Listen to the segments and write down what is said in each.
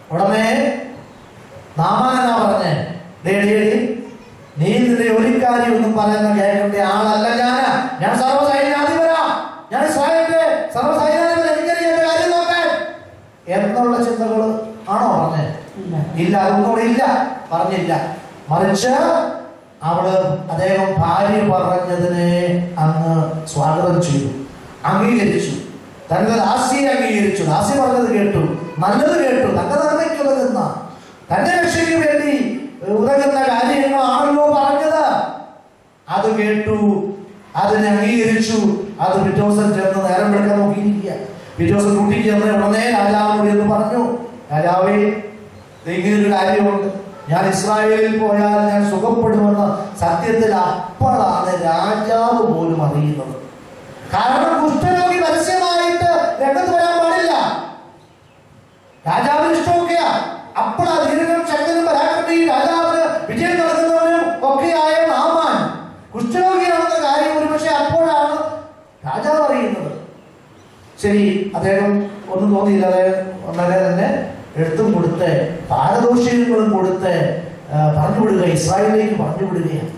ഉടനെ നാമാൻ എന്നാ പറഞ്ഞേ ഡേ ഡേ ഡേ, നീ നിന്റെ ഒരു കാര്യം ഒന്നും പറയുന്ന കേൾക്കേണ്ട ആളല്ല ഞാനാ ഞാൻ സർവ്വസൈന്യാധിപരാ ഞാൻ ഇസ്രായേലിന്റെ സർവ്വസൈന്യാധിപൻ എനിക്കറിയാം എന്റെ കാര്യം നോക്കാൻ എന്നുള്ള ചിന്തകൾ ആണോ പറഞ്ഞത് ഇല്ല ഇല്ല അതൊന്നും ഇല്ല പറഞ്ഞില്ല മറിച്ച് അവള് അദ്ദേഹം ഭാര്യ പറഞ്ഞതിനെ അങ്ങ് സ്വാഗതം ചെയ്തു അംഗീകരിച്ചു തന്റെ ദാസിയെ അംഗീകരിച്ചു ദാസി പറഞ്ഞത് കേട്ടു നല്ലത് കേട്ടു തന്റെ നന്മയ്ക്കുള്ളതെന്ന തന്റെ രക്ഷയ്ക്ക് വേണ്ടി ഉതകുന്ന കാര്യങ്ങളാണല്ലോ പറഞ്ഞത് അത് കേട്ടു അതിനെ അംഗീകരിച്ചു അത് പിറ്റേ ദിവസം ചെന്ന് നേരം വെളുക്കാൻ നോക്കിയിരിക്കുക പിറ്റേ ദിവസം കുട്ടിക്ക് ചെന്ന് ഉടനെ രാജാവിനോട് എന്ന് പറഞ്ഞു രാജാവേ ദേ ഇങ്ങനൊരു കാര്യമുണ്ട് ഞാൻ ഇസ്രായേലിൽ പോയാൽ ഞാൻ സുഖപ്പെടുമെന്ന് സത്യത്തിൽ അപ്പോഴാണ് രാജാവ് പോലും അറിയുന്നത് കാരണം കുഷ്ഠരോഗി പരസ്യമായിട്ട് രംഗത്ത് വരാൻ പാടില്ല രാജാവിന് ഇഷ്ടമൊക്കെയാ അപ്പോഴാ ധീരനും ശക്തനും പരാക്രമിയും രാജാവിന് വിജയം നടത്തുന്നവനും ഒക്കെയായ നാമാൻ കുഷ്ഠരോഗിയാണെന്ന കാര്യം ഒരുപക്ഷെ അപ്പോഴാണ് രാജാവ് അറിയുന്നത് ശരി അദ്ദേഹം ഒന്നും തോന്നിയില്ല അദ്ദേഹം ഒന്നരെ തന്നെ എടുത്തും കൊടുത്ത് പാരദോഷികങ്ങളും കൊടുത്ത് ആ, പറഞ്ഞു വിടുക ഇസ്രായേലിലേക്ക് പറഞ്ഞു വിടുകയാണ്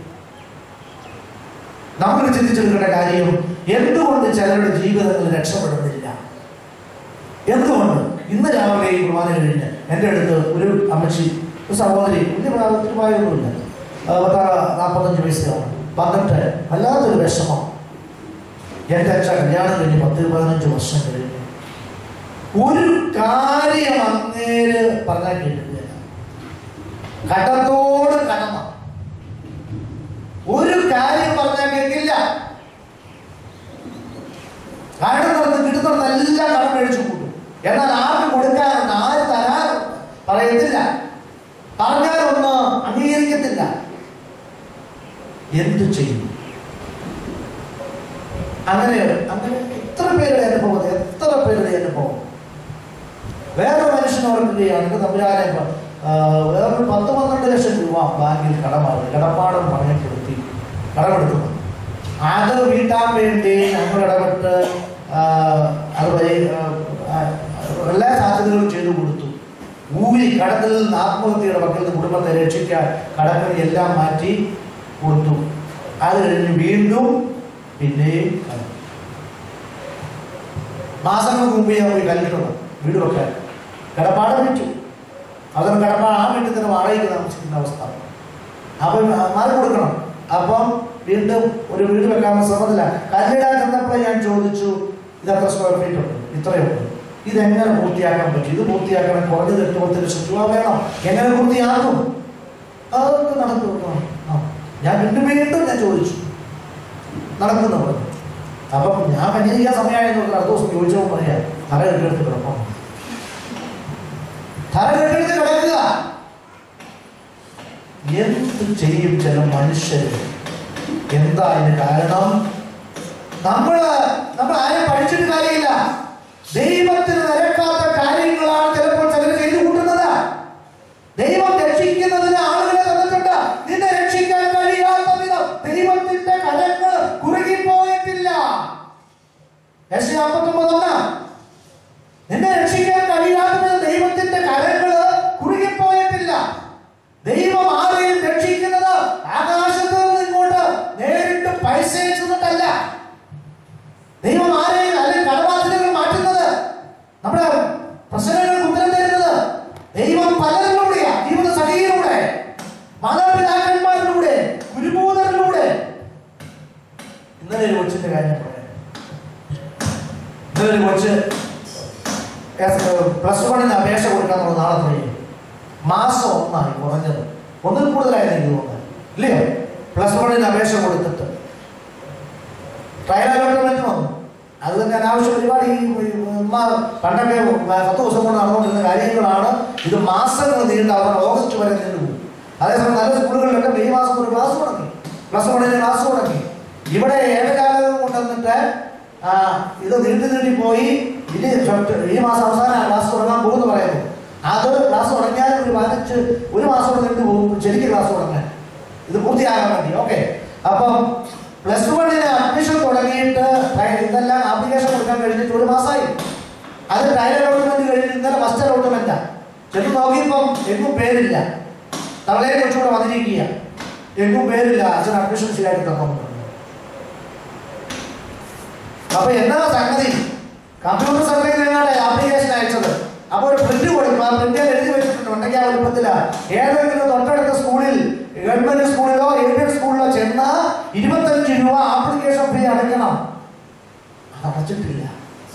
നമ്മൾ ചിന്തിച്ചെടുക്കേണ്ട കാര്യം എന്തുകൊണ്ട് ചിലരുടെ ജീവിതത്തിൽ രക്ഷപ്പെടുന്നില്ല എന്തുകൊണ്ട് ഇന്ന് രാവിലെ ഈ കുർബാന കഴിഞ്ഞ് എൻ്റെ അടുത്ത് ഒരു അമ്മച്ചി ഒരു സഹോദരി വലിയ പ്രായത്തിലുമായൊന്നുമില്ല നാൽപ്പത്തഞ്ച് വയസ്സാണ് വന്നിട്ട് വല്ലാത്തൊരു വിഷമം എൻ്റെ അച്ഛൻ കല്യാണം കഴിഞ്ഞ് പത്ത് പതിനഞ്ച് വർഷം കഴിഞ്ഞു ഒരു കാര്യം അങ്ങേര് പറഞ്ഞാൽ കേട്ടില്ല കടത്തോട് കടമ ഒരു കാര്യം പറഞ്ഞാൽ കേൾക്കില്ല കാരണം നടന്ന് കിട്ടുന്നിടത്തെല്ലാം കടം മേടിച്ചു കൂട്ടും എന്നാൽ ആർക്ക് കൊടുക്കാനുണ്ട് ആര് തരാനുണ്ട് പറയത്തില്ല പറഞ്ഞാലൊന്ന് അംഗീകരിക്കത്തില്ല എന്തു ചെയ്യും അങ്ങനെ അങ്ങനെ എത്ര പേരുടെ അനുഭവം എത്ര പേരുടെ അനുഭവം വേറൊരു മനുഷ്യൻ ഓർക്കുകയാണ് തമ്പുരാനെ ആ, വേറൊരു പത്ത് പന്ത്രണ്ട് ലക്ഷം രൂപ ബാങ്കിൽ കടമാണ് കടപ്പാടം പണയപ്പെടുത്തി കടമെടുക്കുന്നു അത് വീട്ടാൻ വേണ്ടി നമ്മൾ ഇടപെട്ട് ആ, അത് വഴി, ആ, ആ, എല്ലാ സാധ്യതകളും ചെയ്തു കൊടുത്തു ഊരി കടത്തിൽ നിന്ന് ആത്മഹത്യയുടെ പക്കൽ നിന്ന് കുടുംബത്തെ രക്ഷിക്കാൻ കടങ്ങളിൽ എല്ലാം മാറ്റി കൊടുത്തു അത് കഴിഞ്ഞ് വീണ്ടും പിന്നെയും കടം. മാസങ്ങൾക്ക് മുമ്പ് ഞാൻ പോയി കല്ലിട്ടുണ്ട് വീട് വെക്കാൻ കിടപ്പാട് വിളിച്ചു അതൊരു കിടപ്പാട് ആ വീട്ടിൽ തന്നെ വാടകയ്ക്ക് താമസിക്കുന്ന അവസ്ഥ അപ്പം മാറി കൊടുക്കണം അപ്പം വീണ്ടും ഒരു വീട് വെക്കാനുള്ള ശ്രമത്തില്ല കല്ലിടാൻ ചെന്നപ്പോൾ ഞാൻ ചോദിച്ചു ഇത് എത്ര സ്ക്വയർ ഫീറ്റ് ഉണ്ട് ഇത്രയുണ്ട് ഇതെങ്ങനെ പൂർത്തിയാക്കാൻ പറ്റും ഇത് പൂർത്തിയാക്കണം കുറഞ്ഞത് എട്ട് പത്ത് ലക്ഷം രൂപ വേണം എങ്ങനെ പൂർത്തിയാക്കും അതൊക്കെ നടന്നു കൊടുക്കണം ആ ഞാൻ വീണ്ടും വീണ്ടും ഞാൻ ചോദിച്ചു നടക്കുന്നു പറഞ്ഞു അപ്പം ഞാൻ കഞ്ഞിരിക്കാൻ സമയമായി നോക്കി അടുത്ത ദിവസം ചോദിച്ചപ്പോൾ പറയാ തല കെട്ടിയെടുത്ത് കിടക്കണം തല കെട്ടിയെടുത്ത് കിടക്കുക എന്ത് ചെയ്യും ചില മനുഷ്യർ എന്താ അതിന് കാരണം നമ്മള് നമ്മൾ ആരും പഠിച്ചിട്ട് കാര്യമില്ല ദൈവത്തിന് നിരക്കാത്ത കാര്യങ്ങളാണ് ചിലപ്പോൾ ചിലർ ചെയ്തു കൂട്ടുന്നത് ദൈവം രക്ഷിക്കുന്നതിന് ആളുകളെ തന്നിട്ടുണ്ട് നിന്നെ രക്ഷിക്കാൻ കഴിയാത്ത വിധം ദൈവത്തിന്റെ കരങ്ങൾ കുറുകിപ്പോയിട്ടില്ല അമ്പത്തൊമ്പതൊന്ന് നിന്നെ രക്ഷിക്കാൻ കഴിയാത്ത വിധം ദൈവത്തിന്റെ കരങ്ങൾ കുറുകിപ്പോയിട്ടില്ല ദൈവം ആരെയും രക്ഷിക്കുന്നത് ആകാശത്ത് നിന്ന് ഇങ്ങോട്ട് നേരിട്ട് പൈസ അയച്ചിട്ടല്ല ദൈവം ആരെയും അല്ലെങ്കിൽ കടബാധ്യതകൾ മാറ്റുന്നത് നമ്മുടെ പ്രശ്നങ്ങൾക്ക് ഉത്തരം തരുന്നത് ദൈവം പലരിലൂടെയാ ജീവിത സഖിയിലൂടെ മാതാപിതാക്കന്മാരിലൂടെ ഗുരുബോധരിലൂടെ ഇന്നലെ ഒരു കൊച്ചിന്റെ കാര്യം പറയാം ഇന്നലെ ഒരു കൊച്ച് പ്ലസ് വണ്ണിന് അപേക്ഷ കൊടുക്കാൻ നമ്മൾ നാളെ തുടങ്ങി മാസം ഒന്നായി കുറഞ്ഞത് ഒന്നിൽ കൂടുതലായി എനിക്ക് തോന്നുന്നത് ഇല്ലയോ പ്ലസ് വണ്ണിന് അപേക്ഷ കൊടുത്തിട്ട് ട്രയൽ അലോട്ട്മെന്റ് വന്നു അത് തന്നെ അനാവശ്യം ഒരുപാട് ഈ ഉമ്മ പണ്ടൊക്കെ പത്ത് ദിവസം കൊണ്ട് നടന്നുകൊണ്ടിരുന്ന കാര്യങ്ങളാണ് ഇത് മാസങ്ങൾ നീണ്ട അവർ ഓഗസ്റ്റ് വരെ നീണ്ടു പോകും അതേസമയം നല്ല സ്കൂളുകളിലൊക്കെ മെയ് മാസം ഒരു ക്ലാസ് തുടങ്ങി പ്ലസ് വണ്ണിന് ക്ലാസ് തുടങ്ങി ഇവിടെ ഏകകാലം കൊണ്ടുവന്നിട്ട് ആ, ഇത് നീണ്ടു നീട്ടി പോയി ഇനി സെപ്റ്റ- ഈ മാസം അവസാനം ക്ലാസ് തുടങ്ങാൻ പോകുന്നു പറയുന്നു അത് ക്ലാസ് തുടങ്ങിയാൽ ഒരു പതിനഞ്ച് ഒരു മാസം കൊണ്ട് നീണ്ടു പോകും ശരിക്കും ക്ലാസ് തുടങ്ങാൻ ഇത് പൂർത്തിയാകാൻ വേണ്ടി ഓക്കെ അപ്പം പ്ലസ് വണ്ണിന് അഡ്മിഷൻ തുടങ്ങിയിട്ട് ട്രയ- ഇതെല്ലാം ആപ്ലിക്കേഷൻ കൊടുക്കാൻ കഴിഞ്ഞിട്ട് ഒരു മാസമായി അത് ട്രയൽ അലോട്ട്മെന്റ് കഴിഞ്ഞ് ഇന്നലെ ഫസ്റ്റ് അലോട്ട്മെന്റാ ചെന്ന് നോക്കിയപ്പം എങ്ങും പേരില്ല തവളയെ കൊച്ചുകൂടെ വന്നിരിക്കുക എങ്ങും പേരില്ല അച്ഛൻ അഡ്മിഷൻ ശരിയാക്കി തന്നു അപ്പൊ എന്നാ സംഗതി കമ്പ്യൂട്ടർ സെന്ററിൽ നിന്നാണ് ആപ്ലിക്കേഷൻ അയച്ചത് അപ്പൊ ഒരു പ്രിന്റ് കൊടുക്കും ആ പ്രിന്റിൽ എഴുതി വെച്ചിട്ടുണ്ട് ഉണ്ടെങ്കിൽ ആ വലുപ്പത്തില ഏതെങ്കിലും തൊട്ടടുത്ത സ്കൂളിൽ ഗവൺമെന്റ് സ്കൂളിലോ എയ്ഡഡ് സ്കൂളിലോ ചെന്ന ഇരുപത്തഞ്ച് രൂപ ആപ്ലിക്കേഷൻ ഫീ അടയ്ക്കണം അത് അടച്ചിട്ടില്ല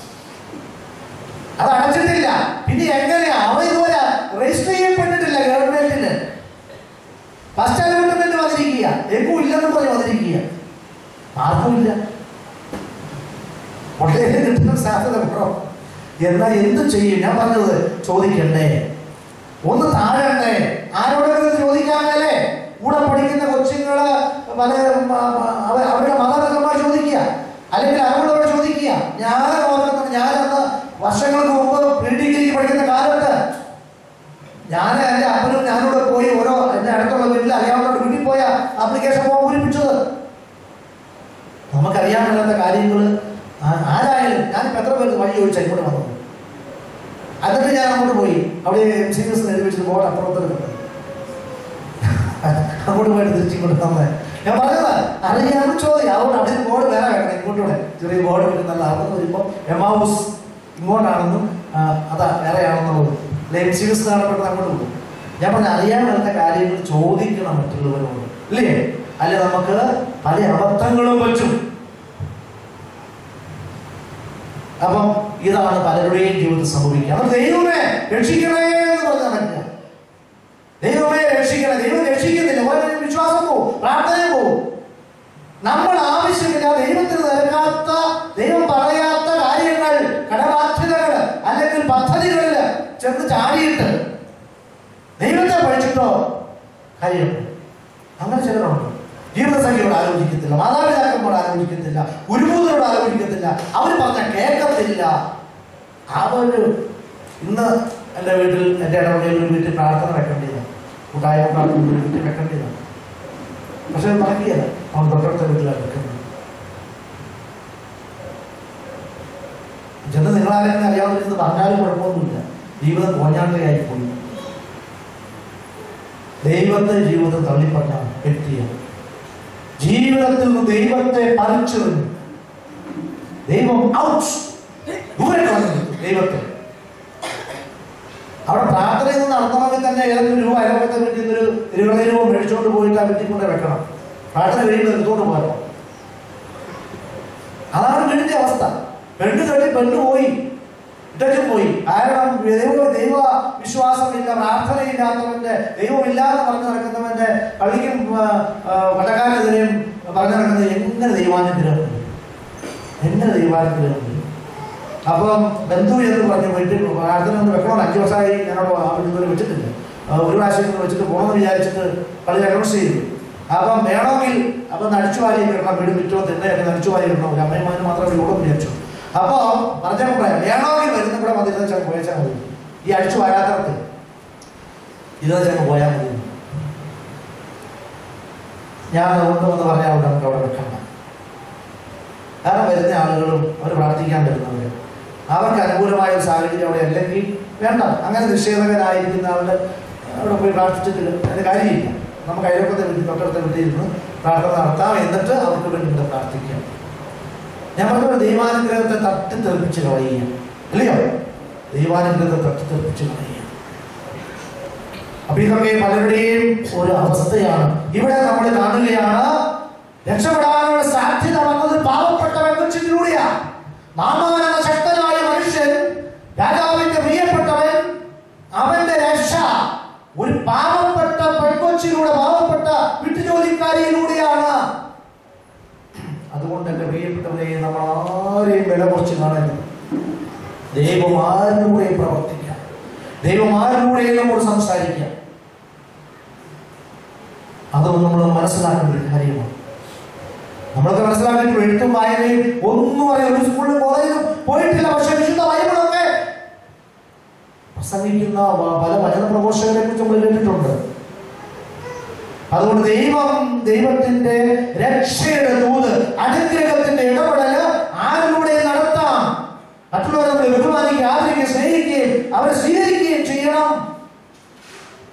അത് അടച്ചിട്ടില്ല പിന്നെ എങ്ങനെയാ അവ ഇതുവരെ രജിസ്റ്റർ ചെയ്യപ്പെട്ടിട്ടില്ല ഗവൺമെന്റിന് ഫസ്റ്റ് അലോട്ട്മെന്റ് വന്നിരിക്കുക എങ്ങും ഇല്ലെന്ന് പറഞ്ഞ് വന്നിരിക്കുക ആർക്കും ഇല്ല വളരെ കിട്ടുന്ന സാധ്യത കുറവ് എന്നാൽ എന്ത് ചെയ്യും ഞാൻ പറഞ്ഞത് ചോദിക്കണ്ടേ ഒന്ന് താഴണ്ടേ ആരോടെങ്കിലും ചോദിക്കാമല്ലേ കൂടെ പഠിക്കുന്ന കൊച്ചുങ്ങള് പല മ- മ- അവ- അവരുടെ മാതാപിതാക്കന്മാർ ചോദിക്കുക അല്ലെങ്കിൽ അവരോട് ചോദിക്കുക ഞാൻ ഓർക്കുന്നു ഞാൻ അന്ന് വർഷങ്ങൾക്ക് മുമ്പ് പ്രീ ഡിഗ്രിക്ക് പഠിക്കുന്ന കാലത്ത് ഞാൻ എൻ്റെ അപ്പനും ഞാനോട് പോയി ഓരോ എൻ്റെ അടുത്തുള്ള വീട്ടിൽ അറിയാവുന്ന വീട്ടിൽ പോയ ആപ്ലിക്കേഷൻ ഫോം പൂരിപ്പിച്ചത് നമുക്കറിയാൻ മേലാത്ത കാര്യങ്ങൾ ആരായാലും ഞാനിപ്പോൾ എത്ര പേർക്ക് വഴി ചോദിച്ചാൽ ഇങ്ങോട്ട് വന്നു എന്നിട്ട് ഞാൻ അങ്ങോട്ട് പോയി അവിടെ എം സി എസ് എഴുതി വെച്ചിട്ട് ബോർഡ് അപ്പുറത്തോട്ട് അങ്ങോട്ട് പോയിട്ട് തിരിച്ചിങ്ങോട്ട് തന്നെ ഞാൻ പറഞ്ഞത് അറിയാവുന്ന ചോദ്യം അതുകൊണ്ട് അവിടെ ബോർഡ് വേറെ വെക്കണം ഇങ്ങോട്ടൂടെ ചെറിയ ബോർഡ് വരുന്നല്ല അവിടെ വരുമ്പോൾ എം ഹൗസ് ഇങ്ങോട്ടാണെന്നും ആ, അതാ വേറെയാണെന്നുള്ളത് അല്ലെ എം സി എസ് കാണപ്പെട്ടത് അങ്ങോട്ട് പോകും ഞാൻ പറഞ്ഞ അറിയാൻ വരുന്ന കാര്യങ്ങൾ ചോദിക്കണം മറ്റുള്ളവരോട് ഇല്ലേ അല്ലെ നമുക്ക് പല അബദ്ധങ്ങളും പറ്റും അപ്പം ഇതാണ് പലരുടെയും ജീവിതത്തിൽ സംഭവിക്കുക അപ്പം ദൈവമേ രക്ഷിക്കണേ എന്ന് പറഞ്ഞ നടക്കുക ദൈവമേ രക്ഷിക്കണേ ദൈവം രക്ഷിക്കുന്നില്ല ഓരോ വിശ്വാസം പോവും പ്രാർത്ഥന പോവും നമ്മൾ ആവശ്യമില്ല ദൈവത്തിന് നൽകാത്ത ദൈവം പറയാത്ത കാര്യങ്ങൾ കടബാധ്യതകൾ അല്ലെങ്കിൽ പദ്ധതികളിൽ ചെന്ന് ചാടിയിട്ട് ദൈവത്തെ പഠിച്ചിട്ടോ കാര്യമുണ്ട് അങ്ങനെ ചിലരുണ്ട് ജീവിതസംഖ്യയോട് ആലോചിക്കത്തില്ല മാതാപിതാക്കളോട് ആലോചിക്കത്തില്ല ഗുരുഭൂതരോട് ആലോചിക്കത്തില്ല അവർ പറഞ്ഞ കേൾക്കത്തില്ല അവര് ഇന്ന് എൻ്റെ വീട്ടിൽ എൻ്റെ ഇടവകയിൽ ഒരു വീട്ടിൽ പ്രാർത്ഥന വെക്കേണ്ടതാണ് കൂട്ടായ്മ പ്രാർത്ഥന ഒരു വീട്ടിൽ വെക്കേണ്ടതാണ് പക്ഷെ അത് നടക്കിയല്ല അവൻ തൊട്ടടുത്ത വീട്ടിലാണ് വെക്കുന്നത് ചെന്ന് നിങ്ങളാരെങ്കിലും അറിയാവുന്ന പറഞ്ഞാലും കുഴപ്പമൊന്നുമില്ല ജീവിതം കോഞ്ഞാട്ടയായി പോയി ദൈവത്തെ ജീവിതം തള്ളിപ്പറഞ്ഞ വ്യക്തിയാണ് ജീവിതത്തിൽ നിന്ന് ദൈവത്തെ പറിച്ചെറിഞ്ഞു ദൈവം ഔട്ട് ദൂരെ കളഞ്ഞു ദൈവത്തെ അവിടെ പ്രാർത്ഥനയിൽ നിന്ന് നടത്തണമെങ്കിൽ തന്നെ ഏതെങ്കിലും രൂപ അയൽവക്കത്തെ വീട്ടിൽ നിന്നൊരു ഇരുപത് രൂപ മേടിച്ചുകൊണ്ട് പോയിട്ട് ആ വീട്ടിൽ കൊണ്ട് വെക്കണം പ്രാർത്ഥന കഴിയുമ്പോൾ എടുത്തുകൊണ്ട് പോകണം അതാണ് വീടിന്റെ അവസ്ഥ പെണ്ണ് തള്ളി പെണ്ണ് പോയി ഇട്ടച്ചും പോയി കാരണം ദൈവ ദൈവ വിശ്വാസമില്ല പ്രാർത്ഥനയില്ലാത്തവന്റെ ദൈവമില്ലാതെ പറഞ്ഞു നടക്കുന്നവന്റെ പള്ളിക്കും വടക്കാനെതിരെയും പറഞ്ഞു നടക്കുന്നത് എങ്ങനെ ദൈവാനുഗ്രഹം എങ്ങനെ ദൈവാനുഗ്രഹം അപ്പം ബന്ധു എന്ന് പറഞ്ഞു വീട്ടിൽ പ്രാർത്ഥന ഒന്ന് വെക്കണമെന്ന് അഞ്ചു വർഷമായി ഞാനോട് ആ ഇതുവരെ വെച്ചിട്ടില്ല ആ, ഒരു പ്രാവശ്യം ഇങ്ങനെ വെച്ചിട്ട് പോകണമെന്ന് വിചാരിച്ചിട്ട് പള്ളി അനൗൺസ് ചെയ്തു അപ്പം വേണമെങ്കിൽ അപ്പം നടിച്ചു വാരി കിടണം വീട് വിറ്റോ തിണ്ണയൊക്കെ നടിച്ചു വാരി കിടണം ഒരു അമ്മയമാന് മാത്രം ഇവിടെ വിചാരിച്ചു അപ്പോൾ പറഞ്ഞ പറയാം വേണമെങ്കിൽ വരുന്ന കൂടെ വന്നിരുന്ന ചങ്ങ് പോയാൽ മതി ഈ അടിച്ചു വരാത്തവർക്ക് ഇരുന്ന ചങ്ങ് പോയാൽ മതി ഞാൻ കൊണ്ടുവന്ന് പറഞ്ഞാൽ അവിടെ നമുക്ക് അവിടെ വെക്കണ്ട കാരണം വരുന്ന ആളുകളും അവർ പ്രാർത്ഥിക്കാൻ വരുന്നവർ അവർക്ക് അനുകൂലമായ ഒരു സാഹചര്യം അവിടെ അല്ലെങ്കിൽ വേണ്ട അങ്ങനെ നിഷേധകരായിരിക്കുന്ന ആളുടെ അവിടെ പോയി പ്രാർത്ഥിച്ചിട്ടില്ല അതിന് കാര്യമില്ല നമുക്ക് അയൽപ്പത്തെ വീട്ടിൽ തൊട്ടടുത്ത വീട്ടിൽ ഇരുന്ന് പ്രാർത്ഥന നടത്താം എന്നിട്ട് അവർക്ക് വേണ്ടി ഇവിടെ പ്രാർത്ഥിക്കാം ഞാൻ പറഞ്ഞ ദൈവാനുഗ്രഹത്തെ തട്ടിത്തെറിപ്പിച്ച് കളയുക അല്ലയോ ദൈവാനുഗ്രഹത്തെ തട്ടിത്തെറിപ്പിച്ച് കളയുക അപ്പൊ ഇതൊക്കെ പലരുടെയും ഒരു അവസ്ഥയാണ് ഇവിടെ നമ്മൾ കാണുകയാണ് രക്ഷപ്പെടാനുള്ള സാധ്യത വന്നത് പാവപ്പെട്ട പെൺകൊച്ചിലൂടെയാ മാമവൻ എന്ന ശക്തനായ മനുഷ്യൻ രാജാവിന്റെ പ്രിയപ്പെട്ടവൻ അവന്റെ രക്ഷ ഒരു പാവപ്പെട്ട പെൺകൊച്ചിലൂടെ പാവപ്പെട്ട വീട്ടുജോലിക്കാരിയിലൂടെയാണ് അതുകൊണ്ട് എന്റെ പ്രിയപ്പെട്ടവരെ നമ്മൾ ആരെയും വില കുറച്ച് കാണരുത് ദൈവം ആരിലൂടെയും പ്രവർത്തിക്കാം ദൈവം ആരിലൂടെയും നമ്മോട് സംസാരിക്കാം അതൊന്നും നമ്മൾ മനസ്സിലാക്കേണ്ട ഒരു കാര്യമാണ് നമ്മളൊക്കെ മനസ്സിലാക്കിയിട്ട് എഴുത്തും വായനയും ഒന്നും അറിയാം ഒരു സ്കൂളിലും കോളേജിലും പോയിട്ടില്ല പക്ഷെ വിശുദ്ധ ബൈബിളൊക്കെ പ്രസംഗിക്കുന്ന വ- പല വചന പ്രഘോഷകരെ കുറിച്ച് നമ്മൾ കേട്ടിട്ടുണ്ട് അതുകൊണ്ട് ദൈവം ദൈവത്തിന്റെ രക്ഷയുടെ ദൂത് അനുഗ്രഹത്തിന്റെ ഇടപെടല് ആരിലൂടെ നടത്താം മറ്റുള്ളവരെ നമ്മൾ ബഹുമാനിക്കുകയും ആദരിക്കുകയും സ്നേഹിക്കുകയും അവരെ സ്വീകരിക്കുകയും ചെയ്യണം